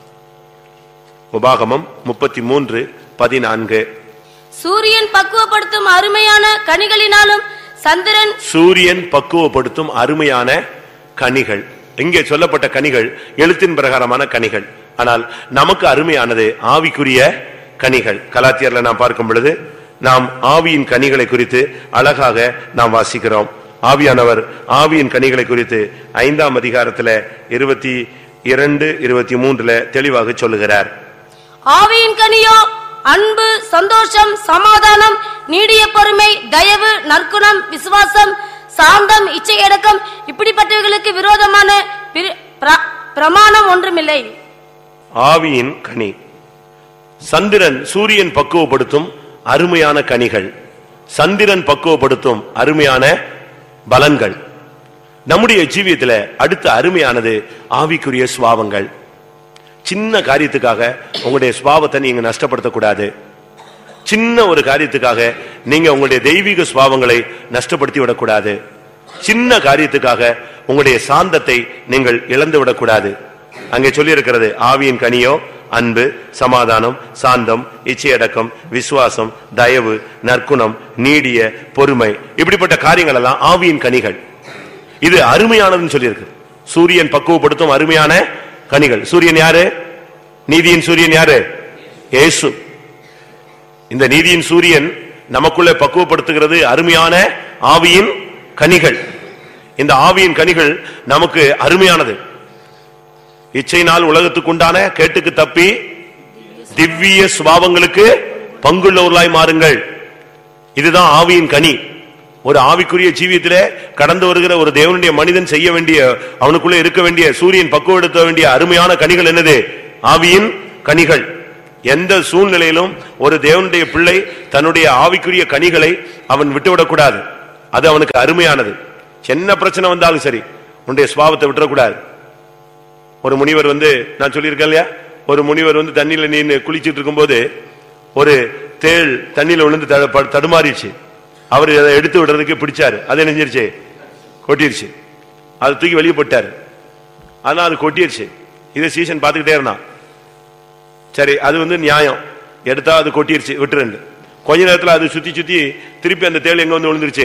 உபாகமம் முப்பத்தி மூன்று பதினான்கு சூரியன் பக்குவப்படுத்தும் அருமையான கனிகளினாலும் சந்திரன் சூரியன் பக்குவப்படுத்தும் அருமையான கனிகள் இங்கே சொல்லப்பட்ட கனிகள் எழுத்தின் பிரகாரமான கனிகள் ஆனால் நமக்கு அருமையானது ஆவிக்குரிய கனிகள் கலாத்தியர்ல நாம் பார்க்கும் பொழுது நாம் ஆவியின் கனிகளை குறித்து அழகாக நாம் வாசிக்கிறோம் ஆவியானவர் ஆவியின் கனிகளை குறித்து ஐந்தாம் அதிகாரத்துல இருபத்தி இரண்டு இருபத்தி மூன்றுல தெளிவாக சொல்லுகிறார் ஆவியின் கனியோ அன்பு சந்தோஷம் சமாதானம் நீடிய பொறுமை தயவு நற்குணம் விசுவாசம் சாந்தம் இச்சையடக்கம் இப்படிப்பட்டவைகளுக்கு விரோதமான பிர- பிர- பிரமாணம் ஒன்றுமில்லை ஆவியின் கனி சந்திரன் சூரியன் பக்குவப்படுத்தும் அருமையான கனிகள் சந்திரன் பக்குவப்படுத்தும் அருமையான பலன்கள் நம்முடைய ஜீவியத்துல அடுத்த அருமையானது ஆவிக்குரிய சுவாவங்கள் சின்ன காரியத்துக்காக உங்களுடைய சுவாவத்தை நீங்க நஷ்டப்படுத்தக்கூடாது சின்ன ஒரு காரியத்துக்காக நீங்க உங்களுடைய தெய்வீக சுவாவங்களை நஷ்டப்படுத்தி விடக்கூடாது சின்ன காரியத்துக்காக உங்களுடைய சாந்தத்தை நீங்கள் இழந்து விடக்கூடாது அங்கே சொல்லி இருக்கிறது ஆவியின் கனியோ அன்பு சமாதானம் சாந்தம் இச்சையடக்கம் விசுவாசம் தயவு நற்குணம் நீடிய பொறுமை இப்படிப்பட்ட காரியங்கள் எல்லாம் ஆவியின் கனிகள் இது அருமையானதுன்னு சொல்லியிருக்கு சூரியன் பக்குவப்படுத்தும் அருமையான கனிகள் சூரியன் யாரு நீதியின் சூரியன் யாரு இயேசு இந்த நீதியின் சூரியன் நமக்குள்ளே பக்குவப்படுத்துகிறது அருமையான ஆவியின் கனிகள் இந்த ஆவியின் கனிகள் நமக்கு அருமையானது இச்சையினால் உலகத்துக்குண்டான கேட்டுக்கு தப்பி திவ்ய சுபாவங்களுக்கு பங்குள்ளவர்களாய் மாறுங்கள் இதுதான் ஆவியின் கனி ஒரு ஆவிக்குரிய ஜீவியத்திலே கடந்து வருகிற ஒரு தேவனுடைய மனிதன் செய்ய வேண்டிய அவனுக்குள்ளே இருக்க வேண்டிய சூரியன் பக்குவப்படுத்த வேண்டிய அருமையான கனிகள் என்னது ஆவியின் கனிகள் எந்த சூழ்நிலையிலும் ஒரு தேவனுடைய பிள்ளை தன்னுடைய ஆவிக்குரிய கனிகளை அவன் விட்டுவிடக்கூடாது அது அவனுக்கு அருமையானது சின்ன பிரச்சனை வந்தாலும் சரி உன்னுடைய சுபாவத்தை விட்டுறக்கூடாது ஒரு முனிவர் வந்து நான் சொல்லியிருக்கேன் இல்லையா ஒரு முனிவர் வந்து தண்ணியில நீன்னு குளிச்சிட்டு இருக்கும்போது ஒரு தேள் தண்ணியில விழுந்து தடு- ப- தடுமாறிடுச்சு அவர் அதை எடுத்து விடுறதுக்கு பிடிச்சாரு அது என்ன செஞ்சிருச்சு கொட்டிருச்சு அதை தூக்கி வெளியே போட்டாரு ஆனா அது கொட்டிருச்சு இதை சீசன் பார்த்துக்கிட்டே இருந்தான் சரி அது வந்து நியாயம் எடுத்தா அது கொட்டிருச்சு விட்டுருண்டு கொஞ்ச நேரத்துல அது சுத்தி சுத்தி திருப்பி அந்த தேள் எங்க வந்து விழுந்துருச்சு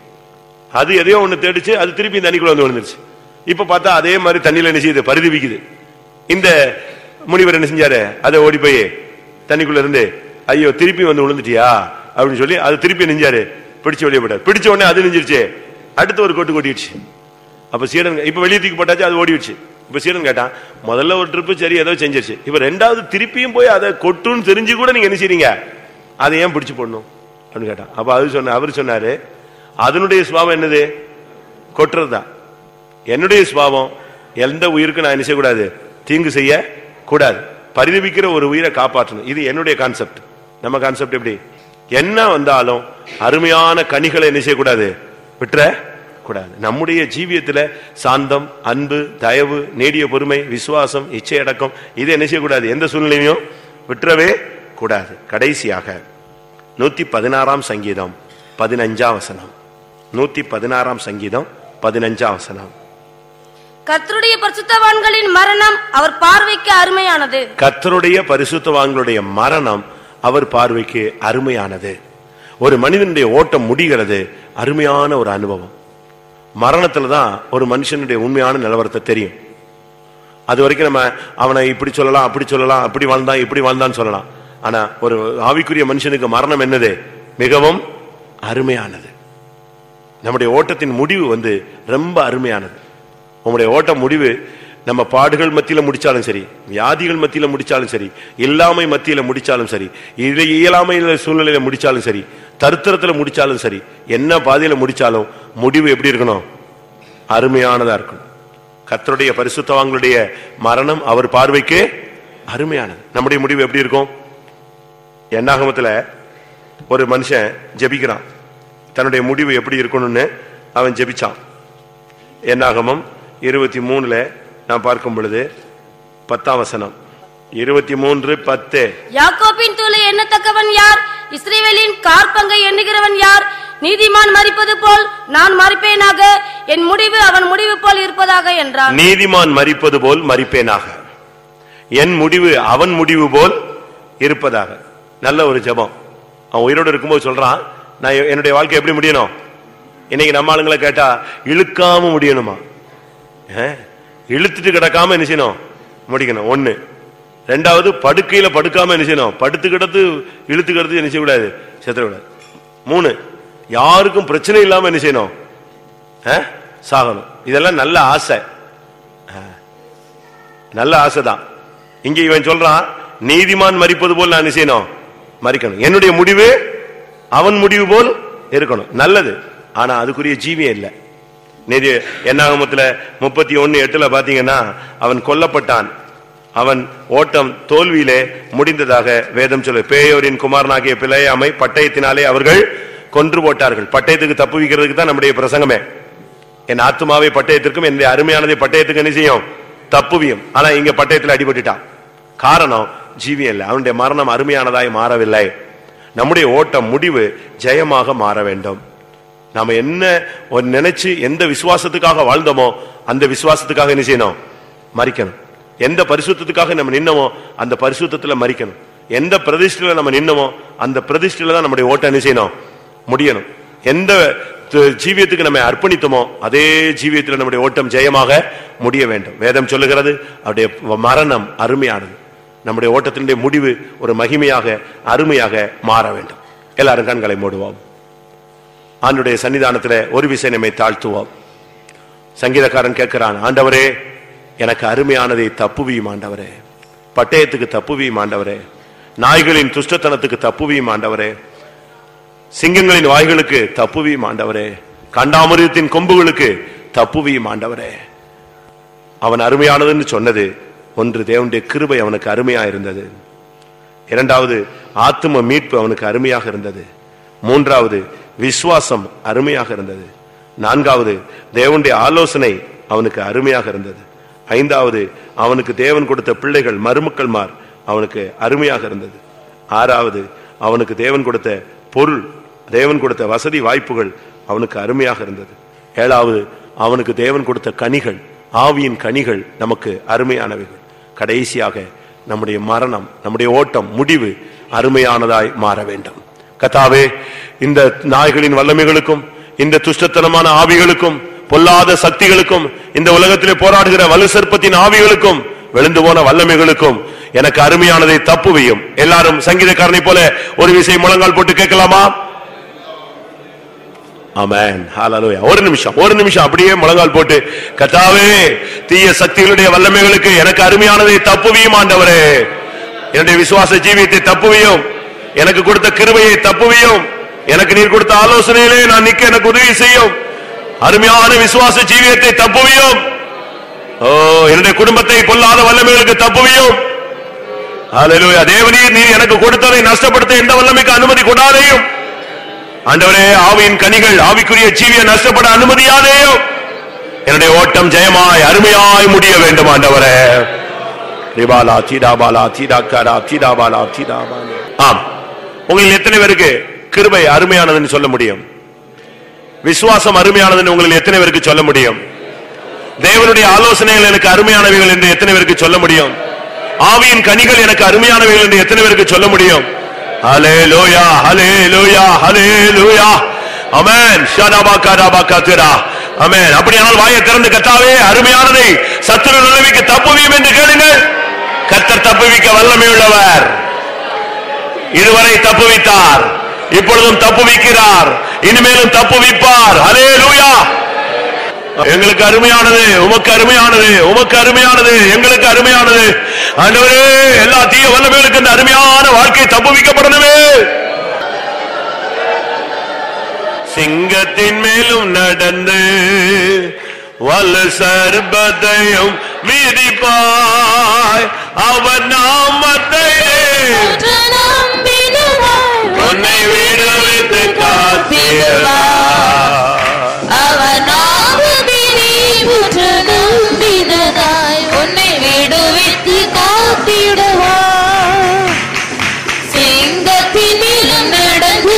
அது எதையோ ஒண்ணு தேடிச்சு அது திருப்பி இந்த தண்ணிக்குள்ள வந்து விழுந்துருச்சு இப்ப பார்த்தா அதே மாதிரி தண்ணியில என்ன செய்யுது பரிதவிக்குது இந்த முனிவர் என்ன செஞ்சாரு அதை ஓடி போய் தண்ணிக்குள்ள இருந்து ஐயோ திருப்பி வந்து விழுந்துட்டியா அப்படின்னு சொல்லி அது திருப்பி நெஞ்சாரு பிடிச்சு வெளியே போட்டார் பிடிச்ச உடனே அது நெஞ்சிருச்சு அடுத்து ஒரு கொட்டு கொட்டிடுச்சு அப்ப சீடன் இப்ப வெளியே தூக்கி போட்டாச்சு அது ஓடிடுச்சு இப்ப சீடன் கேட்டான் முதல்ல ஒரு ட்ரிப்பு சரி ஏதோ செஞ்சிருச்சு இப்ப ரெண்டாவது திருப்பியும் போய் அதை கொட்டுன்னு தெரிஞ்சு கூட நீங்க என்ன செய்றீங்க அதை ஏன் பிடிச்சு போடணும் அப்படின்னு கேட்டான் அப்ப அது சொன்ன அவர் சொன்னாரு அதனுடைய சுபாவம் என்னது கொட்டுறதுதான் என்னுடைய சுபாவம் எந்த உயிருக்கு நான் என்ன செய்யக்கூடாது தீங்கு செய்ய கூடாது பரிதபிக்கிற ஒரு உயிரை காப்பாற்றணும் இது என்னுடைய கான்செப்ட் நம்ம கான்செப்ட் எப்படி என்ன வந்தாலும் அருமையான கனிகளை என்ன செய்யக்கூடாது விட்டுற கூடாது நம்முடைய ஜீவியத்துல சாந்தம் அன்பு தயவு நீடிய பொறுமை விசுவாசம் இச்சை அடக்கம் இது என்ன செய்யக்கூடாது எந்த சூழ்நிலையும் விட்டுறவே கூடாது கடைசியாக நூத்தி பதினாறாம் சங்கீதம் பதினஞ்சாம் வசனம் நூத்தி பதினாறாம் சங்கீதம் பதினஞ்சாம் வசனம் கர்த்தருடைய பரிசுத்தவான்களின் மரணம் அவர் பார்வைக்கு அருமையானது கர்த்தருடைய பரிசுத்தவான்களுடைய மரணம் அவர் பார்வைக்கு அருமையானது ஒரு மனிதனுடைய ஓட்டம் முடிகிறது அருமையான ஒரு அனுபவம் மரணத்துல தான் ஒரு மனுஷனுடைய உண்மையான நிலவரத்தை தெரியும் அது வரைக்கும் நம்ம அவனை இப்படி சொல்லலாம் அப்படி சொல்லலாம் அப்படி வாழ்ந்தான் இப்படி வாழ்ந்தான்னு சொல்லலாம் ஆனா ஒரு ஆவிக்குரிய மனுஷனுக்கு மரணம் என்னது மிகவும் அருமையானது நம்முடைய ஓட்டத்தின் முடிவு வந்து ரொம்ப அருமையானது உங்களுடைய ஓட்ட முடிவு நம்ம பாடுகள் மத்தியில முடிச்சாலும் சரி வியாதிகள் மத்தியில முடிச்சாலும் சரி இல்லாமை மத்தியில முடிச்சாலும் சரி இல்லை இயலாமை சூழ்நிலையில முடிச்சாலும் சரி தருத்திரத்துல முடிச்சாலும் சரி என்ன பாதையில முடிச்சாலும் முடிவு எப்படி இருக்கணும் அருமையானதா இருக்கணும் கர்த்தருடைய பரிசுத்தவாங்களுடைய மரணம் அவர் பார்வைக்கு அருமையானது நம்முடைய முடிவு எப்படி இருக்கும் என்னாகமத்துல ஒரு மனுஷன் ஜெபிக்கிறான் தன்னுடைய முடிவு எப்படி இருக்கணும்னு அவன் ஜெபிச்சான் என்னாகமம் இருபத்தி மூணுல நான் பார்க்கும் பொழுது பத்தாம் வசனம் இருபத்தி மூன்று பத்து யாக்கோபின் தூளை எண்ணத்தக்கவன் யார் இஸ்ரேவேலின் கார்பங்கை எண்ணுகிறவன் யார் நீதிமான் மறிப்பது போல் நான் மறிப்பேனாக என் முடிவு அவன் முடிவு போல் இருப்பதாக என்றான் நீதிமான் மரிப்பது போல் மரிப்பேனாக என் முடிவு அவன் முடிவு போல் இருப்பதாக நல்ல ஒரு ஜெபம் அவன் உயிரோடு இருக்கும்போது சொல்றான் நான் எ- என்னுடைய வாழ்க்கை எப்படி முடியணும் இன்னைக்கு நம்ம ஆளுங்களை கேட்டா இழுக்காம முடியணுமா ஆ? இழுத்துட்டு கிடக்காம என்ன செய்யணும் முடிக்கணும் ஒண்ணு ரெண்டாவது படுக்கையில படுக்காம என்ன செய்யணும் படுத்து கிடத்து இழுத்து கிடத்து என்ன செய்யக்கூடாது செத்துக்கூடாது மூணு யாருக்கும் பிரச்சனை இல்லாம என்ன செய்யணும் ஆ? சாகணும் இதெல்லாம் நல்ல ஆசை ஆ. நல்ல ஆசைதான் இங்க இவன் சொல்றான் நீதிமான் மரிப்பது போல் நான் என்ன செய்யணும் மறிக்கணும் என்னுடைய முடிவு அவன் முடிவு போல் இருக்கணும் நல்லது ஆனா அதுக்குரிய ஜீவியம் இல்லை நீதி என்னாகமத்துல முப்பத்தி ஒன்னு எட்டுல பாத்தீங்கன்னா அவன் கொல்லப்பட்டான் அவன் ஓட்டம் தோல்வியிலே முடிந்ததாக வேதம் சொல்லு பேயோரின் குமாரனாகிய பிழையாமை பட்டயத்தினாலே அவர்கள் கொன்று போட்டார்கள் பட்டயத்துக்கு தப்பு வைக்கிறதுக்கு தான் நம்முடைய பிரசங்கமே என் ஆத்துமாவை பட்டயத்திற்கும் என்னுடைய அருமையானதை பட்டயத்துக்கு என்ன செய்யும் தப்புவியும் ஆனா இங்க பட்டயத்தில் அடிபட்டுட்டான் காரணம் ஜீவியம் இல்லை அவனுடைய மரணம் அருமையானதாய் மாறவில்லை நம்முடைய ஓட்டம் முடிவு ஜெயமாக மாற வேண்டும் நாம என்ன ஒரு நினைச்சு எந்த விசுவாசத்துக்காக வாழ்ந்தோமோ அந்த விசுவாசத்துக்காக என்ன செய்யணும் மறிக்கணும் எந்த பரிசுத்தத்துக்காக நம்ம நின்னமோ அந்த பரிசுத்தத்துல மறிக்கணும் எந்த பிரதிஷ்டையில நம்ம நின்னமோ அந்த பிரதிஷ்டையில தான் நம்முடைய ஓட்டம் என்ன செய்யணும் முடியணும் எந்த து- ஜீவியத்துக்கு நம்ம அர்ப்பணித்தோமோ அதே ஜீவியத்தில் நம்முடைய ஓட்டம் ஜெயமாக முடிய வேண்டும் வேதம் சொல்லுகிறது அவருடைய மரணம் அருமையானது நம்முடைய ஓட்டத்தினுடைய முடிவு ஒரு மகிமையாக அருமையாக மாற வேண்டும் எல்லாரும் கண்களை மூடுவோம் ஆண்டுடைய சன்னிதானத்துல ஒரு விசை நம்மை தாழ்த்துவோம் சங்கீதக்காரன் கேட்கிறான் ஆண்டவரே எனக்கு அருமையானதை தப்புவியும் ஆண்டவரே பட்டயத்துக்கு தப்புவியும் ஆண்டவரே நாய்களின் துஷ்டத்தனத்துக்கு தப்புவியும் ஆண்டவரே சிங்கங்களின் வாய்களுக்கு தப்புவியும் ஆண்டவரே கண்டாமிருகத்தின் கொம்புகளுக்கு தப்புவியும் ஆண்டவரே அவன் அருமையானதுன்னு சொன்னது ஒன்று தேவனுடைய கிருபை அவனுக்கு அருமையா இருந்தது இரண்டாவது ஆத்தும மீட்பு அவனுக்கு அருமையாக இருந்தது மூன்றாவது விசுவாசம் அருமையாக இருந்தது நான்காவது தேவனுடைய ஆலோசனை அவனுக்கு அருமையாக இருந்தது ஐந்தாவது அவனுக்கு தேவன் கொடுத்த பிள்ளைகள் மருமக்கள்மார் அவனுக்கு அருமையாக இருந்தது ஆறாவது அவனுக்கு தேவன் கொடுத்த பொருள் தேவன் கொடுத்த வசதி வாய்ப்புகள் அவனுக்கு அருமையாக இருந்தது ஏழாவது அவனுக்கு தேவன் கொடுத்த கனிகள் ஆவியின் கனிகள் நமக்கு அருமையானவைகள் கடைசியாக நம்முடைய மரணம் நம்முடைய ஓட்டம் முடிவு அருமையானதாய் மாற வேண்டும் கத்தாவே இந்த நாய்களின் வல்லமைகளுக்கும் இந்த துஷ்டத்தனமான ஆவிகளுக்கும் பொல்லாத சக்திகளுக்கும் இந்த உலகத்திலே போராடுகிற வலு சர்ப்பத்தின் ஆவிகளுக்கும் விழுந்து போன வல்லமைகளுக்கும் எனக்கு அருமையானதை தப்புவையும் எல்லாரும் சங்கீதக்காரனை போல ஒரு விசை முழங்கால் போட்டு கேட்கலாமா ஆமென் ஹalleluya ஒரு நிமிஷம் ஒரு நிமிஷம் அப்படியே முழங்கால் போட்டு கர்த்தாவே தீய சக்திகளுடைய வல்லமைகளுக்கு எனக்கு அருமையானதை தப்புவியும் ஆண்டவரே என்னுடைய விசுவாச ஜீவியத்தை தப்புவியும் எனக்கு கொடுத்த கிருபையை தப்புவியும் எனக்கு நீர் கொடுத்த ஆலோசனையிலே நான் நிக்க எனக்கு உதவி செய்யும் அருமையான விசுவாச ஜீவியத்தை தப்புவியும் ஓ என்னுடைய குடும்பத்தை பொல்லாத வல்லமைகளுக்கு தப்புவியும் ஹalleluya தேவனே நீர் எனக்கு கொடுத்ததை நஷ்டப்படுத்த எந்த வல்லமைக்கு அனுமதி கொடாதேயும் ஆண்டவரே ஆவியின் கனிகள் ஆவிக்குரிய ஜீவிய நஷ்டப்பட அனுமதியாதேயும் என்னுடைய ஓட்டம் ஜெயமாய் அருமையாய் முடிய வேண்டும் ஆண்டவரே ரிபாலா சீடாபாலா சீடாக்காரா சீடாபாலா சீடாபாலா ஆம் உங்களில் எத்தனை பேருக்கு கிருபை அருமையானதுன்னு சொல்ல முடியும் விசுவாசம் அருமையானதுன்னு உங்களில் எத்தனை பேருக்கு சொல்ல முடியும் தேவனுடைய ஆலோசனைகள் எனக்கு அருமையானவைகள் என்று எத்தனை பேருக்கு சொல்ல முடியும் ஆவியின் கனிகள் எனக்கு அருமையானவைகள் என்று எத்தனை பேருக்கு சொல்ல முடியும் ஹalleluya ஹalleluya ஹalleluya ஆமென் ஷடாபாகாடாபாகாத்திரா ஆமென் அப்படியானால் வாயை திறந்து கத்தாவே அருமையானதை சத்துரு நிலைமைக்கு தப்புவியும் என்று கேளுங்கள் கத்தர் தப்புவிக்க வல்லமை உள்ளவர் இதுவரை தப்புவித்தார் இப்பொழுதும் தப்புவிக்கிறார் இனிமேலும் தப்புவிப்பார் ஹalleluya எங்களுக்கு அருமையானது உமக்கு அருமையானது உமக்கு அருமையானது எங்களுக்கு அருமையானது ஆண்டவரே எல்லா தீய வல்லமைகளுக்கு இந்த அருமையான வாழ்க்கை தப்புவிக்கப்படணுமே சிங்கத்தின் மேலும் நடந்து வல்ல சர்பதையும் விதிப்பாய் அவன் நாமத்தையே உன்னை விடுவித்து காத்திருப்பாய் உன்னை விடுவித்து காத்திடுவார் சிங்கத்தின் மேலும் நடந்து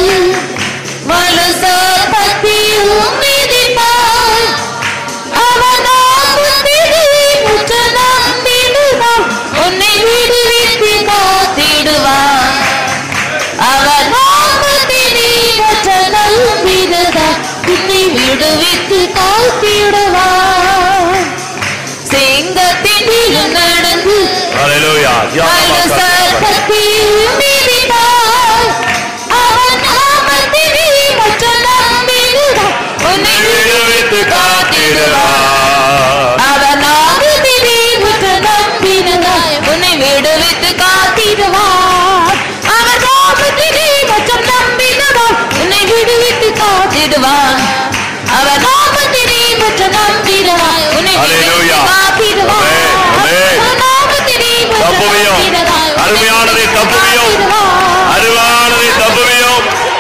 வலுசாபத்தியும் மிதிப்பார் அவனாபத்திலே முற்ற நம்பிடுவார் உன்னை விடுவித்து காத்திடுவார் அவர் நாமத்திலே முற்ற நம்பிடுவார் உன்னை விடுவித்து காத்திடுவார் சிங்கத்தின் மேலும் நடந்து ஹalleluya வலுசாபத்தியும் மிதிப்பார் அவர் நாமத்திலே முற்ற நம்பிடுவார் உன்னை விடுவித்து காத்திடுவார் காத்திடுவார் அவர் நாமத்திலே முற்ற நம்பினதாய் உன்னை விடுவித்து காத்திடுவார் அவர் நாமத்திலே மற்றும் நம்பினதாய் உன்னை விடுவித்து காத்திடுவார் அவர் நாமத்திலே மற்றும் நம்பினதாய் உன்னை Hallelujah. விடுவித்து காத்திடுவார் Amen. Amen. அவர் நாமத்திலே மற்றும் தப்புவியும். நம்பினதாய் உன்னை அருமையானதை விடுவித்து தப்புவியும். காத்திடுவார். அருமையானதை தப்புவியும்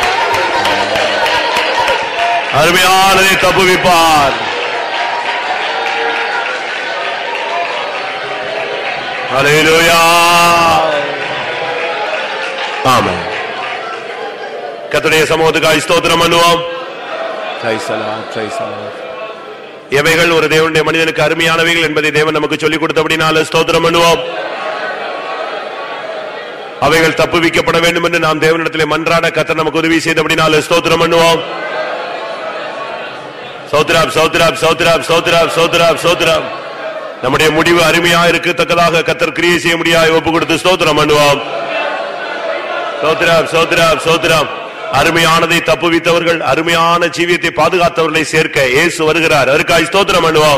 அருமையானதை தப்புவிப்பார் ஹalleluya ஆமென் கர்த்தருடைய சமூகத்துக்காய் ஸ்தோத்திரம் பண்ணுவோம் Praise the Lord, praise the Lord. எவைகள் ஒரு தேவனுடைய மனிதனுக்கு அருமையானவைகள் என்பதை தேவன் நமக்கு சொல்லிக் கொடுத்தபடினால ஸ்தோத்திரம் பண்ணுவோம் அவைகள் தப்புவிக்கப்பட வேண்டும் என்று நாம் தேவனிடத்திலே மன்றாட கத்தர் நமக்கு உதவி செய்தபடினால ஸ்தோத்திரம் பண்ணுவோம் சௌத்ராப் சௌத்ராப் சௌத்ராப் சௌத்ராப் சௌத்ராப் சௌத்ராப் நம்முடைய முடிவு அருமையா இருக்கத்தக்கதாக கத்தர் கிரியை செய்ய முடியாது ஒப்பு கொடுத்து ஸ்தோத்திரம் பண்ணுவோம் சௌத்ராப் சௌத்ராப் சௌத்ராப் அருமையானதை தப்புவித்தவர்கள் அருமையான ஜீவியத்தை பாதுகாத்தவர்களை சேர்க்க இயேசு வருகிறார் அதற்காக ஸ்தோத்திரம் பண்ணுவோம்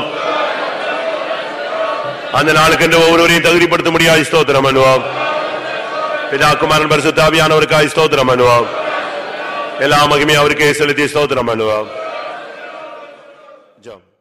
அந்த நாளுக்கு என்று ஒவ்வொருவரையும் தகுதிப்படுத்த முடியாது ஸ்தோத்திரம் பண்ணுவோம் பிதா குமாரன் பரிசுத்தாவியானவருக்காய் ஸ்தோத்திரம் பண்ணுவோம் எல்லா மகிமையும் அவருக்கே செலுத்தி ஸ்தோத்திரம் பண்ணுவோம் ஜெபம்.